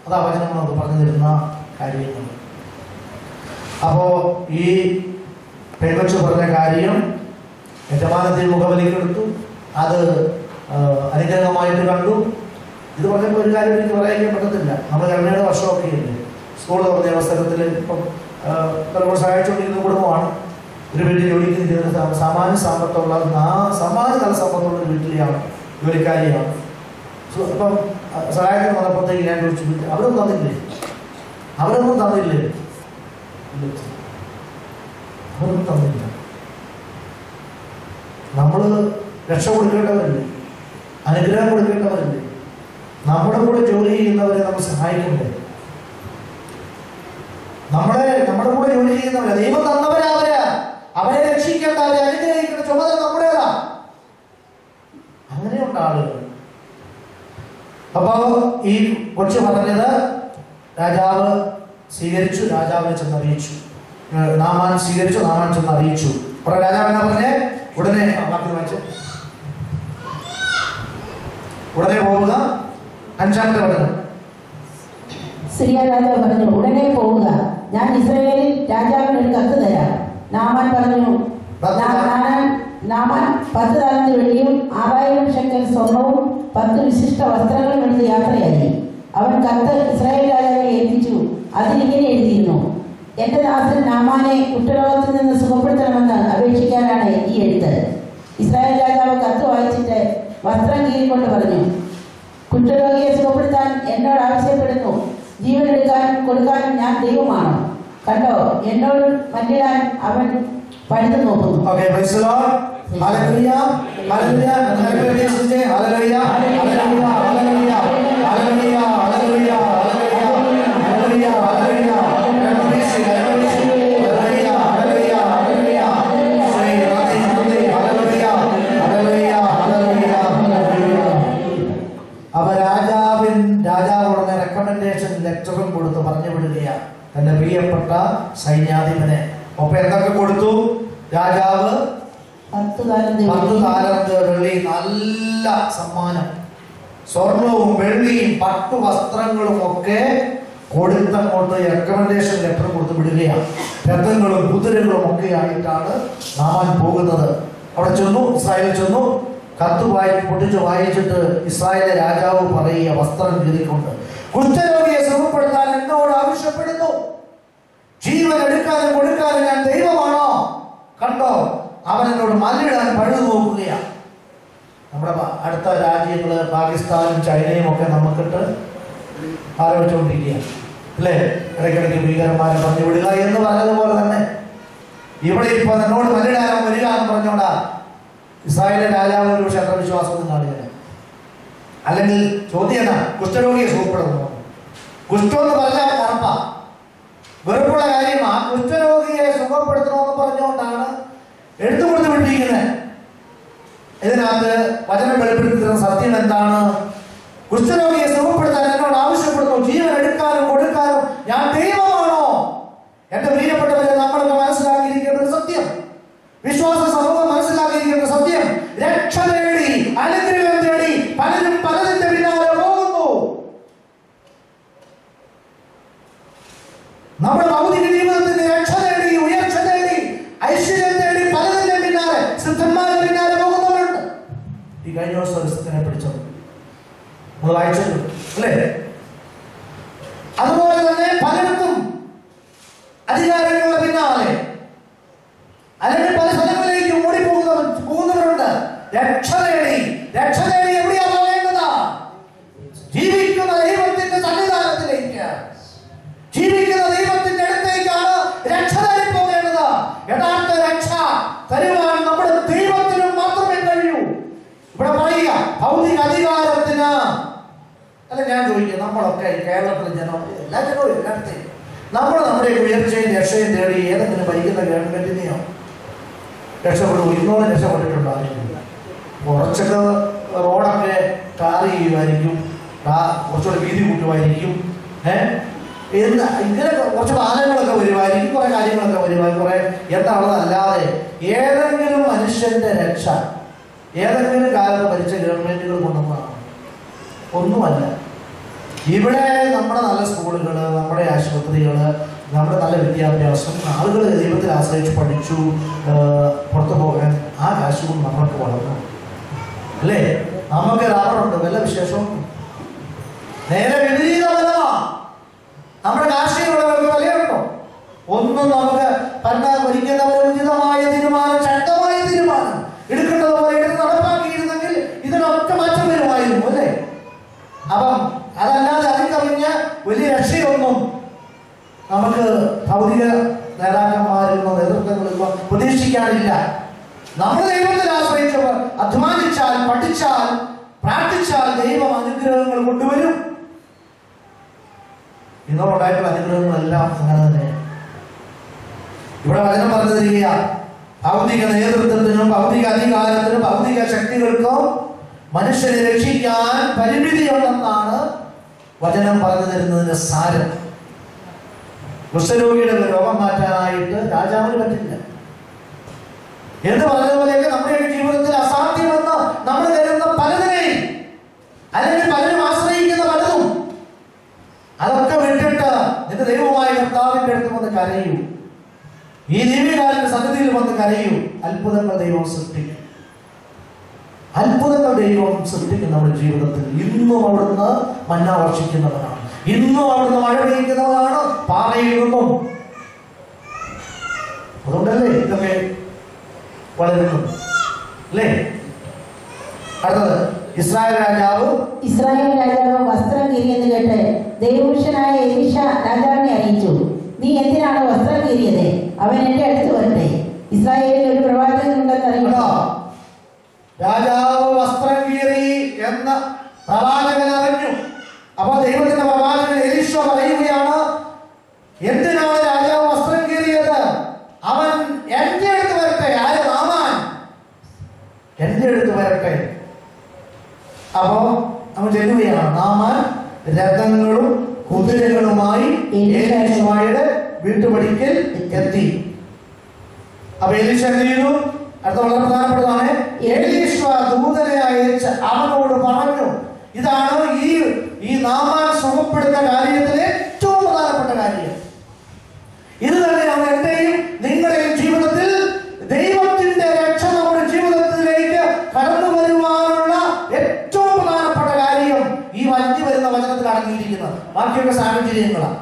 അതാ വചനം നമുക്ക് പറഞ്ഞു തരുന്ന കാര്യങ്ങൾ അപ്പോ ഈ പെൺകൊച്ചു പറഞ്ഞ കാര്യം യജമാനത്തിൽ മുഖവിലേക്കെടുത്തു അത് ആ, അനുഗ്രഹമായിട്ട് കണ്ടു ഇത് പറഞ്ഞപ്പോൾ ഒരു കാര്യം എനിക്ക് പറയാൻ പറ്റത്തില്ല നമ്മൾ കഴിഞ്ഞ വർഷമൊക്കെ ഇല്ലേ സ്കൂൾ തുറന്ന അവസരത്തിൽ ഇപ്പം ആ, പലപ്പോഴും സഹായിച്ചുകൊണ്ടിരുന്ന കുടുംബമാണ് ഒരു വീട്ടിൽ ജോലിക്ക് നിൽക്കുന്ന സാ- സാമാന്യ സമ്പത്തുള്ള ആ സാമാന്യ നല്ല സമ്പത്തുള്ള ഒരു വീട്ടിലെയാണ് ജോലിക്കാരിയാണ് സു- അപ്പം ആ, സഹായത്തിന് വന്നപ്പോഴത്തേക്ക് ഞാൻ ചോദിച്ചു "വീട്ടിൽ അവരൊന്നും തന്നില്ലേ അവരൊന്നും തന്നില്ലേ ഇല്ല. അവരൊന്നും തന്നില്ല നമ്മൾ രക്ഷ കൊടുക്കേണ്ടവരല്ലേ അനുഗ്രഹം കൊടുക്കേണ്ടവരല്ലേ നമ്മുടെ കൂടെ ജോലി ചെയ്യുന്നവരെ നമ്മൾ സഹായിക്കണ്ടേ നമ്മളെ നമ്മുടെ കൂടെ ജോലി ചെയ്യുന്നവരെ ദൈവം തന്നവരാ അവരാ അവരെ രക്ഷിക്കേണ്ട അവരെ അനുഗ്രഹിക്കേണ്ട ചുമതല നമ്മുടേതാ അങ്ങനെയുണ്ട് ആളുകൾ അപ്പോ ഈ കൊച്ചു പറഞ്ഞത് രാജാവ് സ്വീകരിച്ചു രാജാവിനെ ചെന്ന് അറിയിച്ചു ഏഹ് നാമാൻ സ്വീകരിച്ചു നാമാൻ ചെന്ന് അറിയിച്ചു ഉടനെ രാജാവ് എന്നാ പറഞ്ഞേ ഉടനെ ആ, വാക്യം വായിച്ച് ഉടനെ പോവുക അഞ്ചാമത്തെ വചനം സിറിയ രാജാവ് പറഞ്ഞു ഉടനെ പോവുക ഞാൻ ഇസ്രായേലിൽ രാജാവിന് ഒരു കത്ത് തരാം നാമാൻ പറഞ്ഞു "നാ- നാനാൻ- നാമാൻ പത്ത് താലന്ത് വെള്ളിയും ആറായിരം ഷെക്കൽ സ്വർണവും പത്ത് വിശിഷ്ട വസ്ത്രങ്ങളും എടുത്ത് യാത്രയായി അവൻ കത്ത് ഇസ്രായേൽ രാജാവിനെ ഏൽപ്പിച്ചു അതിലിങ്ങനെ എഴുതിയിരുന്നു എന്റെ ദാസൻ നാമാനെ കുറ്റരോഗത്തിൽ നിന്ന് സുഖപ്പെടുത്തണമെന്ന് അപേക്ഷിക്കാനാണ് ഈ എഴുത്ത് ഇസ്രായേൽ രാജാവ് കത്ത് വായിച്ചിട്ട് വസ്ത്രം കീറിക്കൊണ്ട് പറഞ്ഞു കുഷ്ഠരോഗിയെ സുഖപ്പെടുത്താൻ എന്നോട് ആവശ്യപ്പെടുന്നു ജീവൻ എടുക്കാൻ കൊടുക്കാനും ഞാൻ ദൈവമാണോ കണ്ടോ എന്നോട് മല്ലിടാൻ അവൻ പഴുതു നോക്കുന്നു okay praise the lord hallelujah hallelujah hallelujah യേശുവേ hallelujah hallelujah hallelujah hallelujah hallelujah hallelujah hallelujah hallelujah hallelujah hallelujah ശ്രീ നന്ദി നന്ദി ഹല്ലേലൂയ ഹല്ലേലൂയ ഹല്ലേലൂയ ഹല്ലേലൂയ അവ രാജാവിൻ രാജാവ് ഉടനെ റെക്കമെൻഡേഷൻ ലെറ്ററും കൊടുത്ത് പറഞ്ഞു വിടുകയാണ് തന്റെ പ്രിയപ്പെട്ട സൈന്യാധിപനെ ഒപ്പം എന്തൊക്കെ കൊടുത്തു രാജാവ് പത്ത് താലന്ത് പത്ത് വെള്ളിയും താലന്ത് വെള്ളി നല്ല സമ്മാനം സ്വർണവും വെള്ളിയും പട്ടു വസ്ത്രങ്ങളും ഒക്കെ കൊടുത്തങ്ങോട്ട് റെക്കമെൻഡേഷൻ ലെറ്റർ കൊടുത്ത് വിടുകയാണ് രഥങ്ങളും കുതിരകളും ഒക്കെ ആയിട്ടാണ് നാമാൻ പോകുന്നത് അവിടെ ചെന്നു ഇസ്രായേൽ ചെന്നു കത്ത് വായി പൊട്ടിച്ച് വായിച്ചിട്ട് ഇസ്രായേലിലെ രാജാവ് പറയുക വസ്ത്രം കീറിക്കൊണ്ട് കുഷ്ഠരോഗിയെ സുഖപ്പെടുത്താൻ എന്നോട് ആവശ്യപ്പെടുന്നു ജീവൻ എടുക്കാനും കൊടുക്കാനും ഞാൻ ദൈവമാണോ കണ്ടോ അവൻ എന്നോട് മല്ലിടാൻ പഴുതു നോക്കുകയാണ് നമ്മുടെ പ- അടുത്ത രാജ്യങ്ങള് പാകിസ്ഥാനും ചൈനയും ഒക്കെ നമുക്കിട്ട് ആലോചിച്ചുകൊണ്ടിരിക്കുകയാണ് അല്ലേ ഇടയ്ക്കിടയ്ക്ക് ഭീകരന്മാരെ പറഞ്ഞു വിടുക എന്ന് പറഞ്ഞതുപോലെ തന്നെ ഇവിടെ ഇപ്പൊ എന്നോട് മല്ലിടാനോ വരിക എന്ന് പറഞ്ഞോണ്ടാ ഇസ്രായേലിലെ രാജാവ് ഒരു ക്ഷേത്രവിശ്വാസമൊന്നും കാണില്ല അല്ലെങ്കിൽ ചോദ്യം എന്നാ കുഷ്ഠരോഗിയെ സുഖപ്പെടുന്നു കുഷ്ഠം എന്ന് പറഞ്ഞാൽ കറപ്പാ വെറുപ്പുള്ള കാര്യമാ കുഷ്ഠരോഗിയെ സുഖപ്പെടുത്തണമെന്ന് പറഞ്ഞുകൊണ്ടാണ് എഴുത്തു കൊടുത്ത് വിട്ടിരിക്കുന്നത് ഇതിനകത്ത് വചനം വെളിപ്പെടുത്തി തരുന്ന സത്യം എന്താണ് കുഷ്ഠരോഗിയെ സുഖപ്പെടുത്താൻ എന്നോട് ആവശ്യപ്പെടുന്നു ജീവൻ എടുക്കാനും കൊടുക്കാനും ഞാൻ ദൈവമാണോ എന്റെ പ്രിയപ്പെട്ടവരെ നമ്മളൊക്കെ മനസ്സിലാക്കിയിരിക്കേണ്ട ഒരു സത്യം വിശ്വാസ സമൂഹം മനസ്സിലാക്കിയിരിക്കേണ്ട സത്യം രക്ഷ തേടി അനുഗ്രഹം തേടി പലരും പലതിന്റെ പിന്നാലെ പോകുന്നു നമ്മുടെ ഭൗതിക ജീവിതത്തിന്റെ രക്ഷ തേടി ഉയർച്ച തേടി ഐശ്വര്യം തേടി പലതിന്റെ പിന്നാലെ സിദ്ധന്മാരുടെ പിന്നാലെ പോകുന്നവരുണ്ട് ഈ കഴിഞ്ഞ ദിവസം ഒരു സിദ്ധനെ പിടിച്ചത് നമ്മൾ വായിച്ചല്ലോ അല്ലേ അതുപോലെ തന്നെ പലയിടത്തും അധികാരങ്ങളുടെ പിന്നാലെ അല്ലെങ്കിൽ പല സ്ഥലങ്ങളിലേക്ക് ഓടിപ്പോകുന്നവർ പോകുന്നവരുണ്ട് രക്ഷ തേടി രക്ഷ തേടി എവിടെയാ പോകേണ്ടത് ജീവിക്കുന്ന ദൈവത്തിന്റെ സന്നിധാനത്തിലേക്ക് ജീവിക്കുന്ന ദൈവത്തിന്റെ അടുത്തേക്കാണ് രക്ഷ തേടി പോകേണ്ടത് യഥാർത്ഥ രക്ഷ തരുവാൻ നമ്മുടെ ദൈവത്തിനും മാത്രമേ കഴിയൂ ഇവിടെ പറയുക ഭൗതിക അധികാരത്തിന് അല്ല ഞാൻ ചോദിക്കുക നമ്മളൊക്കെ ഈ കേരളത്തിലെ ജനം എല്ലാ ജനവും എല്ലായിടത്തെയും നമ്മൾ നമ്മുടെ ഉയർച്ചയും രക്ഷയും തേടി ഏതെങ്കിലും ഭരിക്കുന്ന ഗവൺമെന്റിനെയോ രക്ഷപ്പെടും ഇന്നോളം രക്ഷപ്പെട്ടിട്ടുണ്ടോ അറിയില്ല കുറച്ചൊക്കെ റോഡൊക്കെ ടാർ ചെയ്യുമായിരിക്കും ടാ- കുറച്ചുകൂടെ വീതി കൂട്ടുമായിരിക്കും ഏഹ് എന്ന് ഇങ്ങനെ കുറച്ച് വാഹനങ്ങളൊക്കെ വരുമായിരിക്കും കുറെ കാര്യങ്ങളൊക്കെ വരുമായിരിക്കും കുറെ എന്താണെന്നല്ലാതെ ഏതെങ്കിലും മനുഷ്യന്റെ രക്ഷ ഏതെങ്കിലും കാലത്ത് ഭരിച്ച ഗവൺമെന്റുകൾ കൊണ്ടൊന്നാണ് ഒന്നുമല്ല ഇവിടെ നമ്മുടെ നല്ല സ്കൂളുകൾ നമ്മുടെ ആശുപത്രികൾ നമ്മുടെ നല്ല വിദ്യാഭ്യാസം ആളുകൾ ദൈവത്തിൽ ആശ്രയിച്ച് പഠിച്ചു ആ, പുറത്തു പോകാൻ ആ കാശ് കൊണ്ട് നമ്മൾക്ക് വളർന്നു അല്ലേ നമുക്ക് ലാഭമുണ്ട് വല്ല വിശേഷവും നേരെ വിപരീതമല്ല നമ്മുടെ കാർഷികവിളകൾക്ക് വിലയുണ്ടോ ഒന്നും നമുക്ക് പന്ന ഭരിക്കുന്നവർ ഉചിതമായ തീരുമാനം ശക്തമായ തീരുമാനം എടുക്കേണ്ടത് പോലെ എടുത്ത് നടപ്പാക്കിയിരുന്നെങ്കിൽ ഇതിനൊക്കെ മാറ്റം വരുമായിരുന്നു അല്ലേ അപ്പം അതല്ലാതെ അതിക്കവിഞ്ഞ വലിയ രക്ഷയൊന്നും നമുക്ക് ഭൗതിക നേതാക്കന്മാരിൽ നിന്നോ നേതൃത്വങ്ങളിൽ നിന്നോ പ്രതീക്ഷിക്കാനില്ല നമ്മൾ ദൈവത്തിൽ ആശ്രയിച്ചവർ അധ്വാനിച്ചാൽ പഠിച്ചാൽ പ്രാർത്ഥിച്ചാൽ ദൈവം അനുഗ്രഹങ്ങൾ കൊണ്ടുവരും ഇന്നോടുണ്ടായിട്ടുള്ള അനുഗ്രഹങ്ങളെല്ലാം അങ്ങനെ തന്നെ ഇവിടെ വചനം പറഞ്ഞു തരിക ഭൗതിക നേതൃത്വത്തിനും ഭൗതിക അധികാരത്തിനും ഭൗതിക ശക്തികൾക്കും മനുഷ്യനെ രക്ഷിക്കാൻ പരിമിതിയുണ്ടെന്നാണ് വചനം പറഞ്ഞു തരുന്നതിന്റെ സാരം കുഷ്ഠരോഗിയുടെ രോഗം മാറ്റാനായിട്ട് രാജാവിന് പറ്റില്ല എന്ന് പറഞ്ഞതുപോലെയൊക്കെ നമ്മുടെ ജീവിതത്തിൽ അസാധ്യമെന്ന് നമ്മൾ കരുതുന്ന പലതിനെയും അല്ലെങ്കിൽ പലരും ആശ്രയിക്കുന്ന പലതും അതൊക്കെ വിട്ടിട്ട് നിന്റെ ദൈവമായ കർത്താവിന്റെ അടുത്ത് വന്ന് കരയൂ ഈ ദിവ്യകാലിന്റെ സന്നിധിയിൽ വന്ന് കരയൂ അത്ഭുതങ്ങൾ ദൈവം സൃഷ്ടിക്കും അത്ഭുതങ്ങൾ ദൈവം സൃഷ്ടിക്കും നമ്മുടെ ജീവിതത്തിൽ ഇന്നും അവിടുന്ന് മന്ന വർഷിക്കുന്നവനാണ് ഇന്നും അവിടുന്ന് മഴ പെയ്യിക്കുന്നവനാണ് പാറയിൽ നിന്നും അതുകൊണ്ടല്ലേ ഇതൊക്കെ വളരുന്നത് അല്ലേ അടുത്തത് ഇസ്രായേൽ രാജാവ് ഇസ്രായേൽ രാജാവ് വസ്ത്രം കീറിയെന്ന് കേട്ട് ദൈവപുരുഷനായ എലീഷ രാജാവിനെ അറിയിച്ചു നീ എന്തിനാണ് വസ്ത്രം കീറിയത് അവൻ എന്റെ അടുത്ത് വരട്ടെ ഇസ്രായേലിൽ ഒരു പ്രവാചകൻ ഉണ്ടെന്ന് അറിയണോ കേട്ടോ? രാജാവ് വസ്ത്രം കീറി എന്ന് പ്രവാചകൻ അറിഞ്ഞു അപ്പൊ ദൈവത്തിന്റെ പ്രവാചകൻ എലീശ പറയുകയാണ് എന്തിനാണ് രാജാവ് വസ്ത്രം കീറിയത് അവൻ എന്റെ അടുത്ത് വരട്ടെ ആര് നാമാൻ എന്റെ അടുത്ത് വരട്ടെ അപ്പോ അവൻ ചെല്ലുകയാണ് നാമാൻ രഥങ്ങളും കുതിരകളുമായി എലീശയുടെ വീട്ടുപടിക്കൽ എത്തി അപ്പൊ എലീശ എന്ത് ചെയ്തു അടുത്ത വളരെ പ്രധാനപ്പെട്ടതാണ് എലീശ ദൂതനെ അയച്ച് അവനോട് പറഞ്ഞു ഇതാണ് ഈ ഈ നാമാൻ സുഖപ്പെടുന്ന കാര്യത്തിലെ ഏറ്റവും പ്രധാനപ്പെട്ട കാര്യം ഇത് തന്നെയാണ് എന്റെയും നിങ്ങളുടെയും ജീവിതത്തിൽ ദൈവത്തിന്റെ രക്ഷ നമ്മുടെ ജീവിതത്തിലേക്ക് കടന്നു വരുവാനുള്ള ഏറ്റവും പ്രധാനപ്പെട്ട കാര്യം ഈ വഞ്ചി വരുന്ന വചനത്തിൽ അടങ്ങിയിരിക്കുന്നത് ബാക്കിയൊക്കെ സാഹചര്യങ്ങളാണ്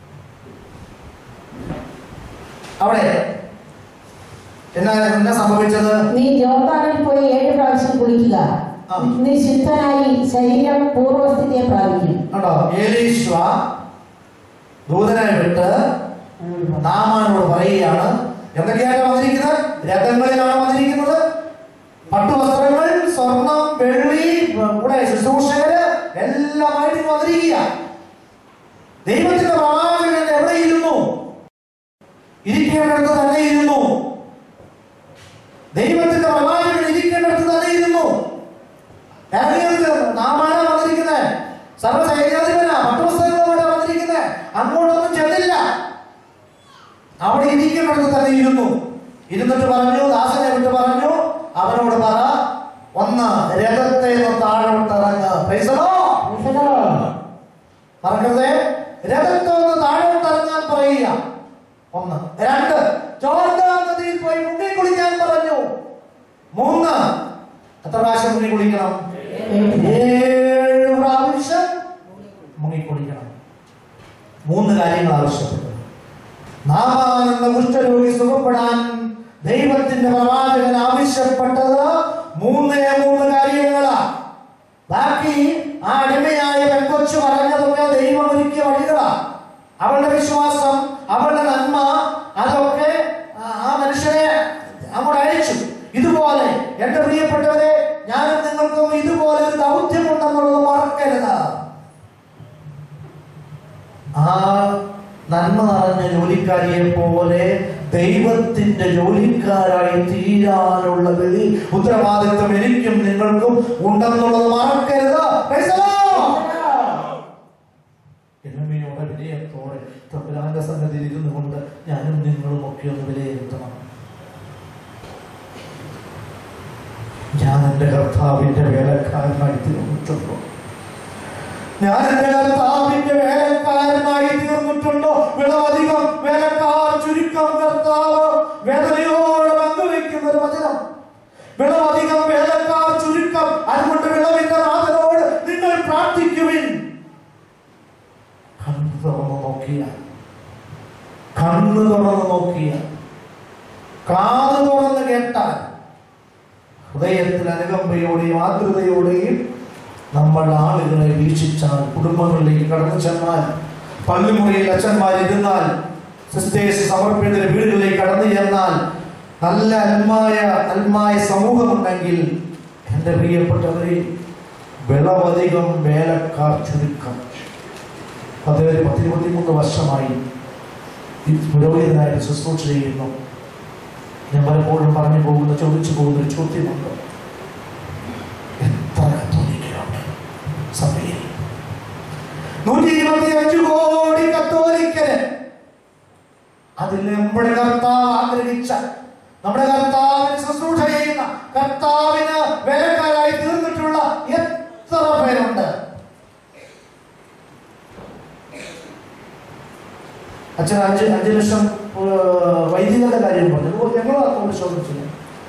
അവിടെ എന്നാ എന്നാ സംഭവിച്ചത് നീ ജോർദാനിൽ പോയി ഏഴ് പ്രാവശ്യം കുളിക്കുക ആ. നീ ശുദ്ധനായി ശരീരം പൂർവ്വസ്ഥിതിയെ പ്രാപിക്കും കണ്ടോ ഏലീശ്വ ദൂതനെ വിട്ട് നാമാനോട് പറയുകയാണ് എന്തൊക്കെയാണ് വന്നിരിക്കുന്നത് രഥങ്ങളിലാണ് വന്നിരിക്കുന്നത് പട്ടുവസ്ത്രങ്ങൾ സ്വർണം വെള്ളി കൂടെ ശുശ്രൂഷകര് എല്ലാമായിട്ട് ഇങ്ങ് വന്നിരിക്കുക ദൈവത്തിന്റെ പ്രവാചകൻ എവിടെ ഇരുന്നു ഇരിക്കേണ്ടടുത്ത് തന്നെ ഇരുന്നു ദൈവത്തിന്റെ പ്രവാചകൻ ഇരിക്കേണ്ടടുത്ത് തന്നെ ഇരുന്നു ഇറങ്ങിയത് നാമാണ് വന്നിരിക്കുന്നത് സർവ്വസൈന്യാധിപനാ പട്ടുപുസ്തകങ്ങളുമാണ് വന്നിരിക്കുന്നത് അങ്ങോട്ടൊന്നും ചെന്നില്ല അവിടെ ഇരിക്കുന്നിടത്ത് തന്നെ ഇരുന്നു ഇരുന്നിട്ട് പറഞ്ഞു ദാസനെ വിട്ട് പറഞ്ഞു അവനോട് പറ ഒന്ന് രഥത്തെ ഒന്ന് താഴോട്ട് ഇറങ്ങ് Praise the Lord. മറക്കരുതേ രഥത്തെ ഒന്ന് താഴോട്ട് ഇറങ്ങാൻ പറയുക ഒന്ന് രണ്ട് ജോർദാൻ നദിയിൽ പോയി മുങ്ങി കുളിക്കാൻ പറഞ്ഞു മൂന്ന് എത്ര പ്രാവശ്യം മുങ്ങി കുളിക്കണം ഏഴ് പ്രാവശ്യം മുങ്ങിക്കുളിക്കണം മൂന്ന് കാര്യങ്ങൾ ആവശ്യപ്പെട്ടു നാമാൻ എന്ന കുഷ്ഠരോഗി സുഖപ്പെടാൻ ദൈവത്തിന്റെ പ്രവാചകൻ ആവശ്യപ്പെട്ടത് മൂന്നേ മൂന്ന് കാര്യങ്ങളാ ബാക്കി ആ അടിമയായ പെൺകൊച്ചു പറഞ്ഞതൊക്കെ ദൈവം ഒരുക്കിയ വഴികളാ അവളുടെ വിശ്വാസം അവളുടെ നന്മ അതൊക്കെ ആ- ആ മനുഷ്യനെ അങ്ങോട്ട് അയച്ചു ഇതുപോലെ എന്റെ പ്രിയപ്പെട്ടവരെ ഞാനും നിങ്ങൾക്കും ഇതുപോലെ ഒരു ദൗത്യമുണ്ടെന്നുള്ളത് മറക്കരുത് ആ നന്മ നിറഞ്ഞ ജോലിക്കാരിയെ പോലെ ദൈവത്തിന്റെ ജോലിക്കാരായി തീരാനുള്ള വെളി ഉത്തരവാദിത്വം എനിക്കും നിങ്ങൾക്കും ഉണ്ടെന്നുള്ളത് മറക്കരുത് Praise the Lord. എളിമയോടെ വിനയത്തോടെ തമ്പുരാന്റെ സന്നദ്ധിയിൽ ഇരുന്നു കൊണ്ട് ഞാനും നിങ്ങളും ഒക്കെ ഒന്ന് വിലയിരുത്തണം ഞാൻ എൻ്റെ കർത്താവിന്റെ വേലക്കാരനായി തീർന്നിട്ടുണ്ടോ ഞാൻ എൻ്റെ കർത്താവ് വിളവധികം വേലക്കാർ ചുരുക്കം കർത്താവ് വേദനയോടെ പങ്കുവെക്കുന്ന ഒരു വചനം വിളവധികം വേലക്കാർ ചുരുക്കം അതുകൊണ്ട് വിളവിന്റെ നാഥനോട് നിങ്ങൾ പ്രാർത്ഥിക്കുവിൻ കണ്ണു തുറന്നു നോക്കിയ കണ്ണു തുറന്നു നോക്കിയ കാത് തുറന്ന് കേട്ടാൽ ഹൃദയത്തിൽ അനുകമ്പയോടെയും ആർദ്രതയോടെയും നമ്മൾ ആളുകളെ വീക്ഷിച്ചാൽ കുടുംബങ്ങളിലേക്ക് കടന്നു ചെന്നാൽ പള്ളിമുറിയിൽ അച്ഛന്മാരിരുന്നാൽ സിസ്റ്റേഴ്സ് സമർപ്പിതരുടെ വീടുകളിലേക്ക് കടന്നു ചെന്നാൽ നല്ല അന്മായ അന്മായ സമൂഹമുണ്ടെങ്കിൽ എൻ്റെ പ്രിയപ്പെട്ടവരെ വിളവധികം വേലക്കാർ ചുരുക്കം പതിനൊരു പത്തിരുപത്തിമൂന്ന് വർഷമായി ഈ പുരോഹിതനായിട്ട് ശുശ്രൂഷ ചെയ്യുന്നു ഞാൻ പലപ്പോഴും പറഞ്ഞു പോകുന്ന ചോദിച്ചു പോകുന്ന ഒരു ചോദ്യമുണ്ട് എത്ര കത്തോലിക്കരുണ്ട് സഭയിൽ നൂറ്റി ഇരുപത്തി അഞ്ചു കോടി കത്തോലിക്കര് അതിൽ നമ്മുടെ കർത്താവ് ആഗ്രഹിച്ച നമ്മുടെ കർത്താവിന് ശുശ്രൂഷ ചെയ്യുന്ന കർത്താവിന് വേലക്കാരായി തീർന്നിട്ടുള്ള എത്ര പേരുണ്ട് അച്ഛൻ അഞ്ച് അഞ്ച് ലക്ഷം ഏർ, വൈദികരുടെ കാര്യം പറഞ്ഞു അതുപോലെ ഞങ്ങൾ അതുകൊണ്ട് ചോദിച്ചില്ല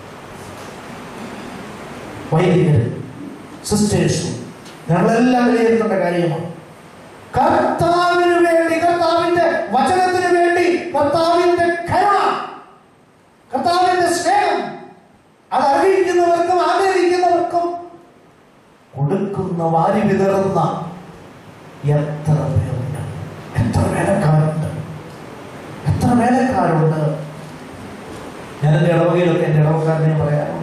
വൈദികര് സിസ്റ്റേഴ്സും ഞങ്ങളെല്ലാം വിലയിരുത്തേണ്ട കാര്യമാണ് കർത്താവിന് വേണ്ടി കർത്താവിന്റെ വചനത്തിന് വേണ്ടി കർത്താവിന്റെ കരുണ കർത്താവിന്റെ സ്നേഹം അത് അറിയിക്കുന്നവർക്കും ആഗ്രഹിക്കുന്നവർക്കും കൊടുക്കുന്ന വാരി വിതറുന്ന എത്ര പേരുണ്ട് എത്ര വേലക്കാരുണ്ട് എത്ര വേലക്കാരുണ്ട് ഞാൻ എൻ്റെ ഇടവകയിലൊക്കെ എൻ്റെ ഇടവക്കാരനെ പറയാറുണ്ട്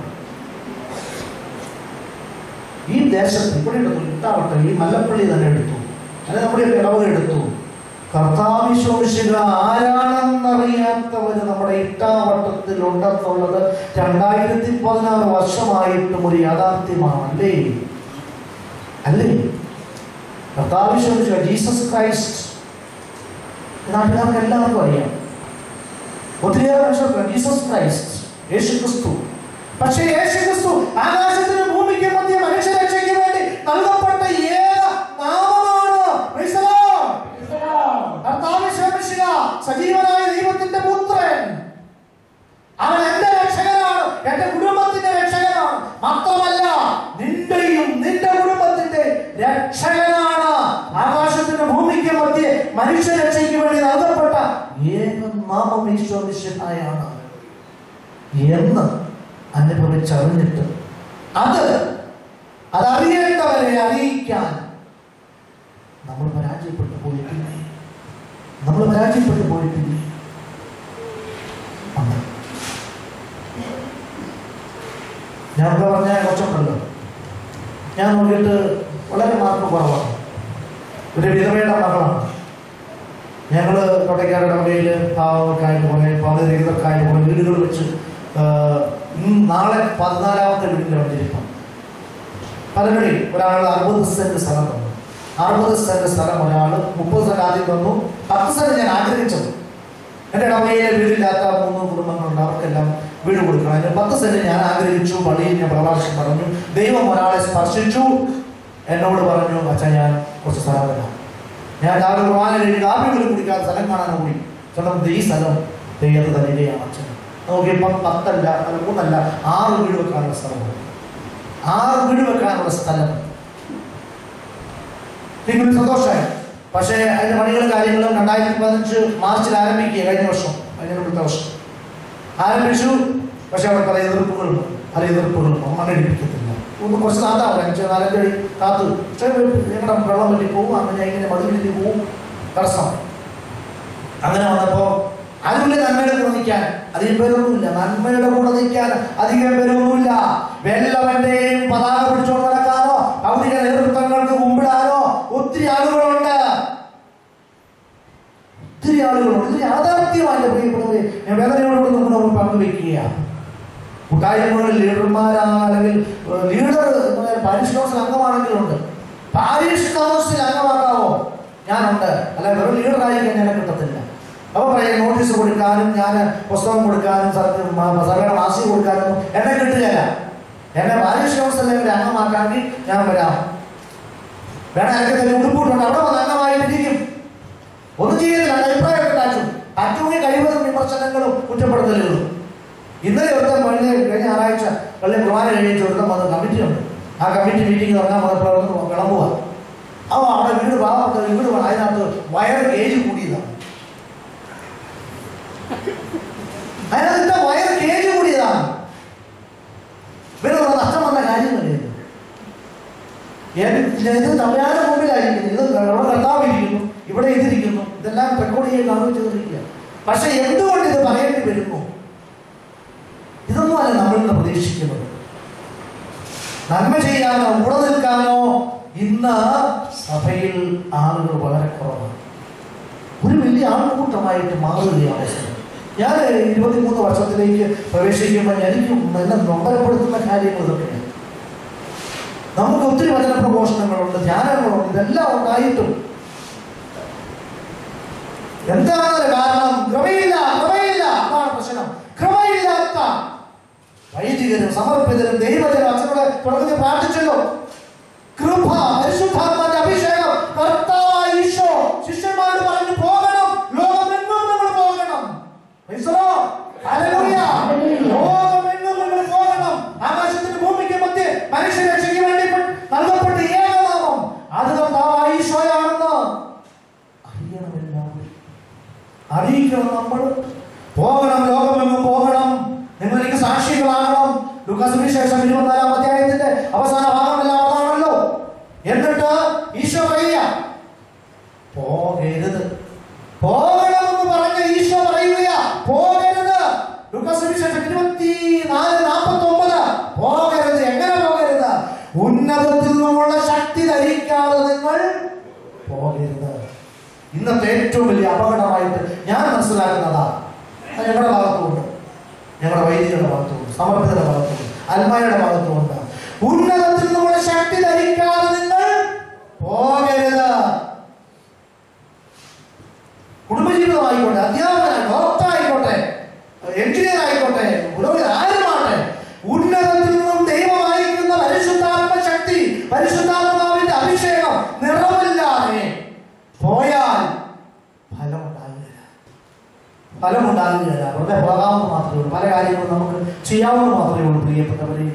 ഈ ദേശത്ത് ഇവിടെ എടുത്തു ഇട്ടാവട്ടെ ഈ മല്ലപ്പള്ളി തന്നെ എടുത്തു അല്ലെ നമ്മുടെ ഇടവക എടുത്തു കർത്താവിശോഷിക ആരാണെന്നറിയാത്തവര് നമ്മുടെ ഇട്ടാവട്ടത്തിൽ ഉണ്ടെന്നുള്ളത് രണ്ടായിരത്തി പതിനാറ് വർഷമായിട്ടും ഒരു യാഥാർത്ഥ്യമാണ് അല്ലേ അല്ലേ കർത്താവിശോഷിക ജീസസ് ക്രൈസ്റ്റ് നാട്ടുകാർക്ക് എല്ലാവർക്കും അറിയാം ഒത്തിരിയേറെ മനുഷ്യർക്ക് ജീസസ് ക്രൈസ്റ്റ് യേശു ക്രിസ്തു പക്ഷേ യേശു ക്രിസ്തു ആകാശത്തിന് ഭൂമിക്ക് മധ്യ മനുഷ്യരക്ഷയ്ക്ക് വേണ്ടി നൽകപ്പെട്ട ഏക നാമമാണ് Praise the Lord. കർത്താവ് ശോഭിക്കുക സജീവനായ ദൈവത്തിന്റെ പുത്രൻ അവൻ എന്റെ രക്ഷകനാണ് എന്റെ കുടുംബത്തിന്റെ രക്ഷകനാണ് മാത്രമല്ല നിന്റെയും നിന്റെ കുടുംബത്തിന്റെ രക്ഷകനാണ് ആകാശത്തിന്റെ ഭൂമിക്ക് മധ്യേ മനുഷ്യരക്ഷയ്ക്ക് വേണ്ടി നൽകപ്പെട്ട ഏക നാമം ഈശ്വരനായാണ് എന്ന് അനുഭവിച്ചറിഞ്ഞിട്ട് അത് അതറിയേണ്ടവരെ അറിയിക്കാൻ നമ്മൾ പരാജയപ്പെട്ടു പോയിട്ടില്ലേ നമ്മൾ പരാജയപ്പെട്ടു പോയിട്ടില്ലേ ഉണ്ട്. ഞാൻ ഇവിടെ പറഞ്ഞ കുറച്ചുണ്ടല്ലോ ഞാൻ നോക്കിയിട്ട് വളരെ മാർക്ക് കുറവാണ് ഒരു വിധവയുടെ മകളാണ് ഞങ്ങൾ കൊട്ടയ്ക്കാരുടെ വകയിൽ പാവങ്ങൾക്കായിട്ട് കുറേ പാവരഹിതർക്കായിട്ട് കുറേ വീടുകൾ വെച്ച് ആ, ഇന്ന് നാളെ പതിനാലാമത്തെ വീട്ടിലാണ് വന്നിരിപ്പം പലരുടെ ഒരാൾ അറുപത് സെന്റ് സ്ഥലം തന്നു അറുപത് സെന്റ് സ്ഥലം ഒരാൾ മുപ്പത് സെന്റ് ആദ്യം തന്നു പത്ത് സെന്റ് ഞാൻ ആഗ്രഹിച്ചത് എൻ്റെ ഇടവകയിലെ വീടില്ലാത്ത മൂന്ന് കുടുംബങ്ങളുണ്ട് അവർക്കെല്ലാം വീട് കൊടുക്കണം അതിന് പത്ത് സെന്റ് ഞാൻ ആഗ്രഹിച്ചു പള്ളിയിൽ ഞാൻ പ്രഭാഷണം പറഞ്ഞു ദൈവം ഒരാളെ സ്പർശിച്ചു എന്നോട് പറഞ്ഞു അച്ഛൻ ഞാൻ കുറച്ച് സ്ഥലം തരാം ഞാൻ രാവിലെ കുർബാന കഴിഞ്ഞ് കാപ്പി പോലും കുടിക്കാതെ സ്ഥലം കാണാൻ കൂടി ചേട്ടൻ ഈ സ്ഥലം ദൈവത്തെ തരികയാണ് അച്ഛൻ നോക്കിയപ്പം പത്തല്ല അല്ല മൂന്നല്ല ആറ് വീട് വെക്കാനുള്ള സ്ഥലമുണ്ട് ആറ് വീട് വെക്കാനുള്ള സ്ഥലം എനിക്ക് സന്തോഷമായി പക്ഷേ അതിന്റെ പണികളും കാര്യങ്ങളും രണ്ടായിരത്തി പതിനഞ്ച് മാർച്ചിൽ ആരംഭിക്കുക കഴിഞ്ഞ വർഷം കഴിഞ്ഞ മുമ്പത്തെ വർഷം ആരംഭിച്ചു പക്ഷെ അവിടെ പല എതിർപ്പുകളും പല എതിർപ്പുകളും മണ്ണിടിപ്പിക്കത്തില്ല ഒന്ന് കുറച്ച് താത്താവും അഞ്ച് നാലഞ്ച് അടി കാത്തു പക്ഷേ ഞങ്ങളുടെ വെള്ളം പറ്റി പോകും അങ്ങനെ ഇങ്ങനെ മതിലിൽ പോവും തടസ്സം അങ്ങനെ വന്നപ്പോ അതിനുള്ള നന്മയുടെ കൂടെ നിൽക്കാൻ അധികം പേരൊന്നുമില്ല നന്മയുടെ കൂടെ നിൽക്കാൻ അധികം പേരൊന്നുമില്ല വെല്ലവന്റെയും പതാക പിടിച്ചോണ്ട് നടക്കാനോ ഭൗതിക നേതൃത്വങ്ങൾക്ക് മുമ്പിടാനോ ഒത്തിരി ആളുകളുണ്ട് ഒത്തിരി ആളുകളുണ്ട് ഇത് യാഥാർത്ഥ്യമാണ് പ്രിയപ്പെട്ടവരെ ഞാൻ വേദനയോട് നമ്മൾ പങ്കുവെക്കുകയാണ് കൂട്ടായ്മകളിൽ ലീഡർമാരാ അല്ലെങ്കിൽ ലീഡർ പാരിഷ് കൗൺസിൽ അംഗമാണെങ്കിലുണ്ട് പാരിഷ് കൗൺസിൽ അംഗമാക്കാവോ ഞാനുണ്ട് അല്ല വെറും ലീഡറായിരിക്കാൻ ഞാൻ കിട്ടത്തില്ല അപ്പൊ പറയാം നോട്ടീസ് കൊടുക്കാനും ഞാൻ പുസ്തകം കൊടുക്കാനും സർക്കാർ മാസിക കൊടുക്കാനും എന്നെ കിട്ടുകയില്ല എന്നെ പാരിഷ് കൗൺസിലിന്റെ അംഗമാക്കാമെങ്കിൽ ഞാൻ വരാം വേണം എനിക്ക് തന്നെ ഉടുപ്പിട്ടുണ്ട് അവിടെ വന്ന് അംഗമായിട്ടിരിക്കും ഒന്നും ചെയ്യത്തില്ല എൻ്റെ അഭിപ്രായം കേട്ടാ പറ്റുമെങ്കിൽ കഴിവതും വിമർശനങ്ങളും കുറ്റപ്പെടുത്തലുകളും ഇന്നലെ ഒരുത്തൻ പള്ളി കഴിഞ്ഞ ഞായറാഴ്ച പള്ളി കുർബാന കഴിഞ്ഞിട്ട് ഒരുത്തം വന്ന കമ്മിറ്റി ഉണ്ട് ആ കമ്മിറ്റി മീറ്റിംഗ് തുടങ്ങാൻ വന്നപ്പോൾ അവിടുന്ന് വിളമ്പുക അവ അവിടെ വീട് പാവപ്പെട്ട വീട് വേണം അതിനകത്ത് വയർ കേജ് കൂടിയതാണ് അതിനകത്ത് വയർ കേജ് കൂടിയതാണ് ഇവരൊരു നഷ്ടം വന്ന കാര്യമല്ലേ ഇത്? ഏത് ഇത് തമിഴ്നാട് മുമ്പിലായിരിക്കുന്നു ഇത് അവിടെ കർത്താവ് ഇരിക്കുന്നു ഇവിടെ ഇതിരിക്കുന്നു ഇതെല്ലാം റെക്കോർഡ് ചെയ്യാൻ കാണുകയും ചെയ്തിരിക്കുക പക്ഷെ എന്തുകൊണ്ട് ഇത് പറയേണ്ടി വരുന്നു ഇതൊന്നുമല്ല നമ്മൾ ഇന്ന് പ്രതീക്ഷിക്കുന്നത് നന്മ ചെയ്യാനോ കൂടെ നിൽക്കാനോ ഇന്ന് സഭയിൽ ആളുകൾ വളരെ കുറവാണ് ഒരു വലിയ ആൾക്കൂട്ടമായിട്ട് മാറുകയാണ് അവസ്ഥ. ഞാൻ ഇരുപത്തിമൂന്ന് വർഷത്തിലേക്ക് പ്രവേശിക്കുമ്പോൾ എനിക്ക് എന്നെ നൊമ്പരപ്പെടുത്തുന്ന കാര്യങ്ങൾ ഇതൊക്കെയാണ് നമുക്ക് ഒത്തിരി വചന പ്രഘോഷണങ്ങളുണ്ട് ധ്യാനങ്ങളുണ്ട് ഇതെല്ലാം ഉണ്ടായിട്ടും എന്താണ് കാരണം കൃപയില്ല കൃപയില്ല അതാണ് പ്രശ്നം കൃപയില്ലാത്ത വൈദികരും സമർപ്പിതരും ദൈവജനം അച്ഛനോട് തുടങ്ങി പ്രാർത്ഥിച്ചല്ലോ കൃപ പരിശുദ്ധാത്മാന്റെ അഭിഷേകം കർത്താവായ ഈശോ ശിഷ്യന്മാരോട് പറഞ്ഞു പോകണം ലോകമെങ്ങും നിങ്ങൾ പോകണം Praise the Lord. Hallelujah. ലോകമെങ്ങും നിങ്ങൾ പോകണം ആകാശത്തിന് ഭൂമിക്ക് മധ്യ മനുഷ്യരക്ഷയ്ക്ക് വേണ്ടി നൽകപ്പെട്ട ഏകനാമം അത് കർത്താവായ ഈശോയാണെന്ന് അറിയണമെല്ലാവരും അറിയിക്കണം നമ്മൾ പോകണം ലോകമെങ്ങും പോകണം നിങ്ങൾ എനിക്ക് സാക്ഷികളാകണം ലൂക്കാസ് സുവിശേഷം ഇരുപത്തിനാലാം അധ്യായത്തിന്റെ അവസാന ഭാഗമെല്ലാം അതാണല്ലോ എന്നിട്ട് ഈശോ പറയുക പോകരുത് പോകണമെന്ന് പറഞ്ഞ ഈശോ പറയുക പോകരുത് ലൂക്കാസ് സുവിശേഷം ഇരുപത്തിനാല് നാൽപ്പത്തി ഒമ്പത് പോകരുത് എങ്ങനെ പോകരുത് ഉന്നതത്തിൽ നിന്നുള്ള ശക്തി ധരിക്കാതെ നിങ്ങൾ പോകരുത് ഇന്നത്തെ ഏറ്റവും വലിയ അപകടമായിട്ട് ഞാൻ മനസ്സിലാക്കുന്നതാ അത് ഞങ്ങളുടെ ഭാഗത്തുമുണ്ട് ഞങ്ങളുടെ വൈദികരുടെ ഭാഗത്തുമുണ്ട് സമർപ്പിതരുടെ ഭാഗത്തുമുണ്ട് അൽമാരുടെ ഭാഗത്തുമുണ്ട് ഉന്നതത്തിൽ നിന്നുള്ള ശക്തി ധരിക്കാതെ നിങ്ങൾ പോകരുത് കുടുംബജീവിതമായിക്കോട്ടെ അധ്യാപകനായി ഡോക്ടർ ആയിക്കോട്ടെ എഞ്ചിനീയർ ആയിക്കോട്ടെ പുരോഹിത ആരുമാട്ടെ ഉന്നതത്തിൽ നിന്നും ദൈവം അയക്കുന്ന പരിശുദ്ധാത്മ ശക്തി പരിശുദ്ധാത്മാവിന്റെ അഭിഷേകം നിറമില്ലാതെ പോയാൽ ഫലമുണ്ടാകുകയില്ല ഫലമുണ്ടാകുകയില്ല വെറുതെ പോകാമെന്ന് മാത്രമേ ഉള്ളൂ പല കാര്യങ്ങളും നമുക്ക് ചെയ്യാവുന്ന മാത്രമേ ഉള്ളൂ പ്രിയപ്പെട്ടവരെ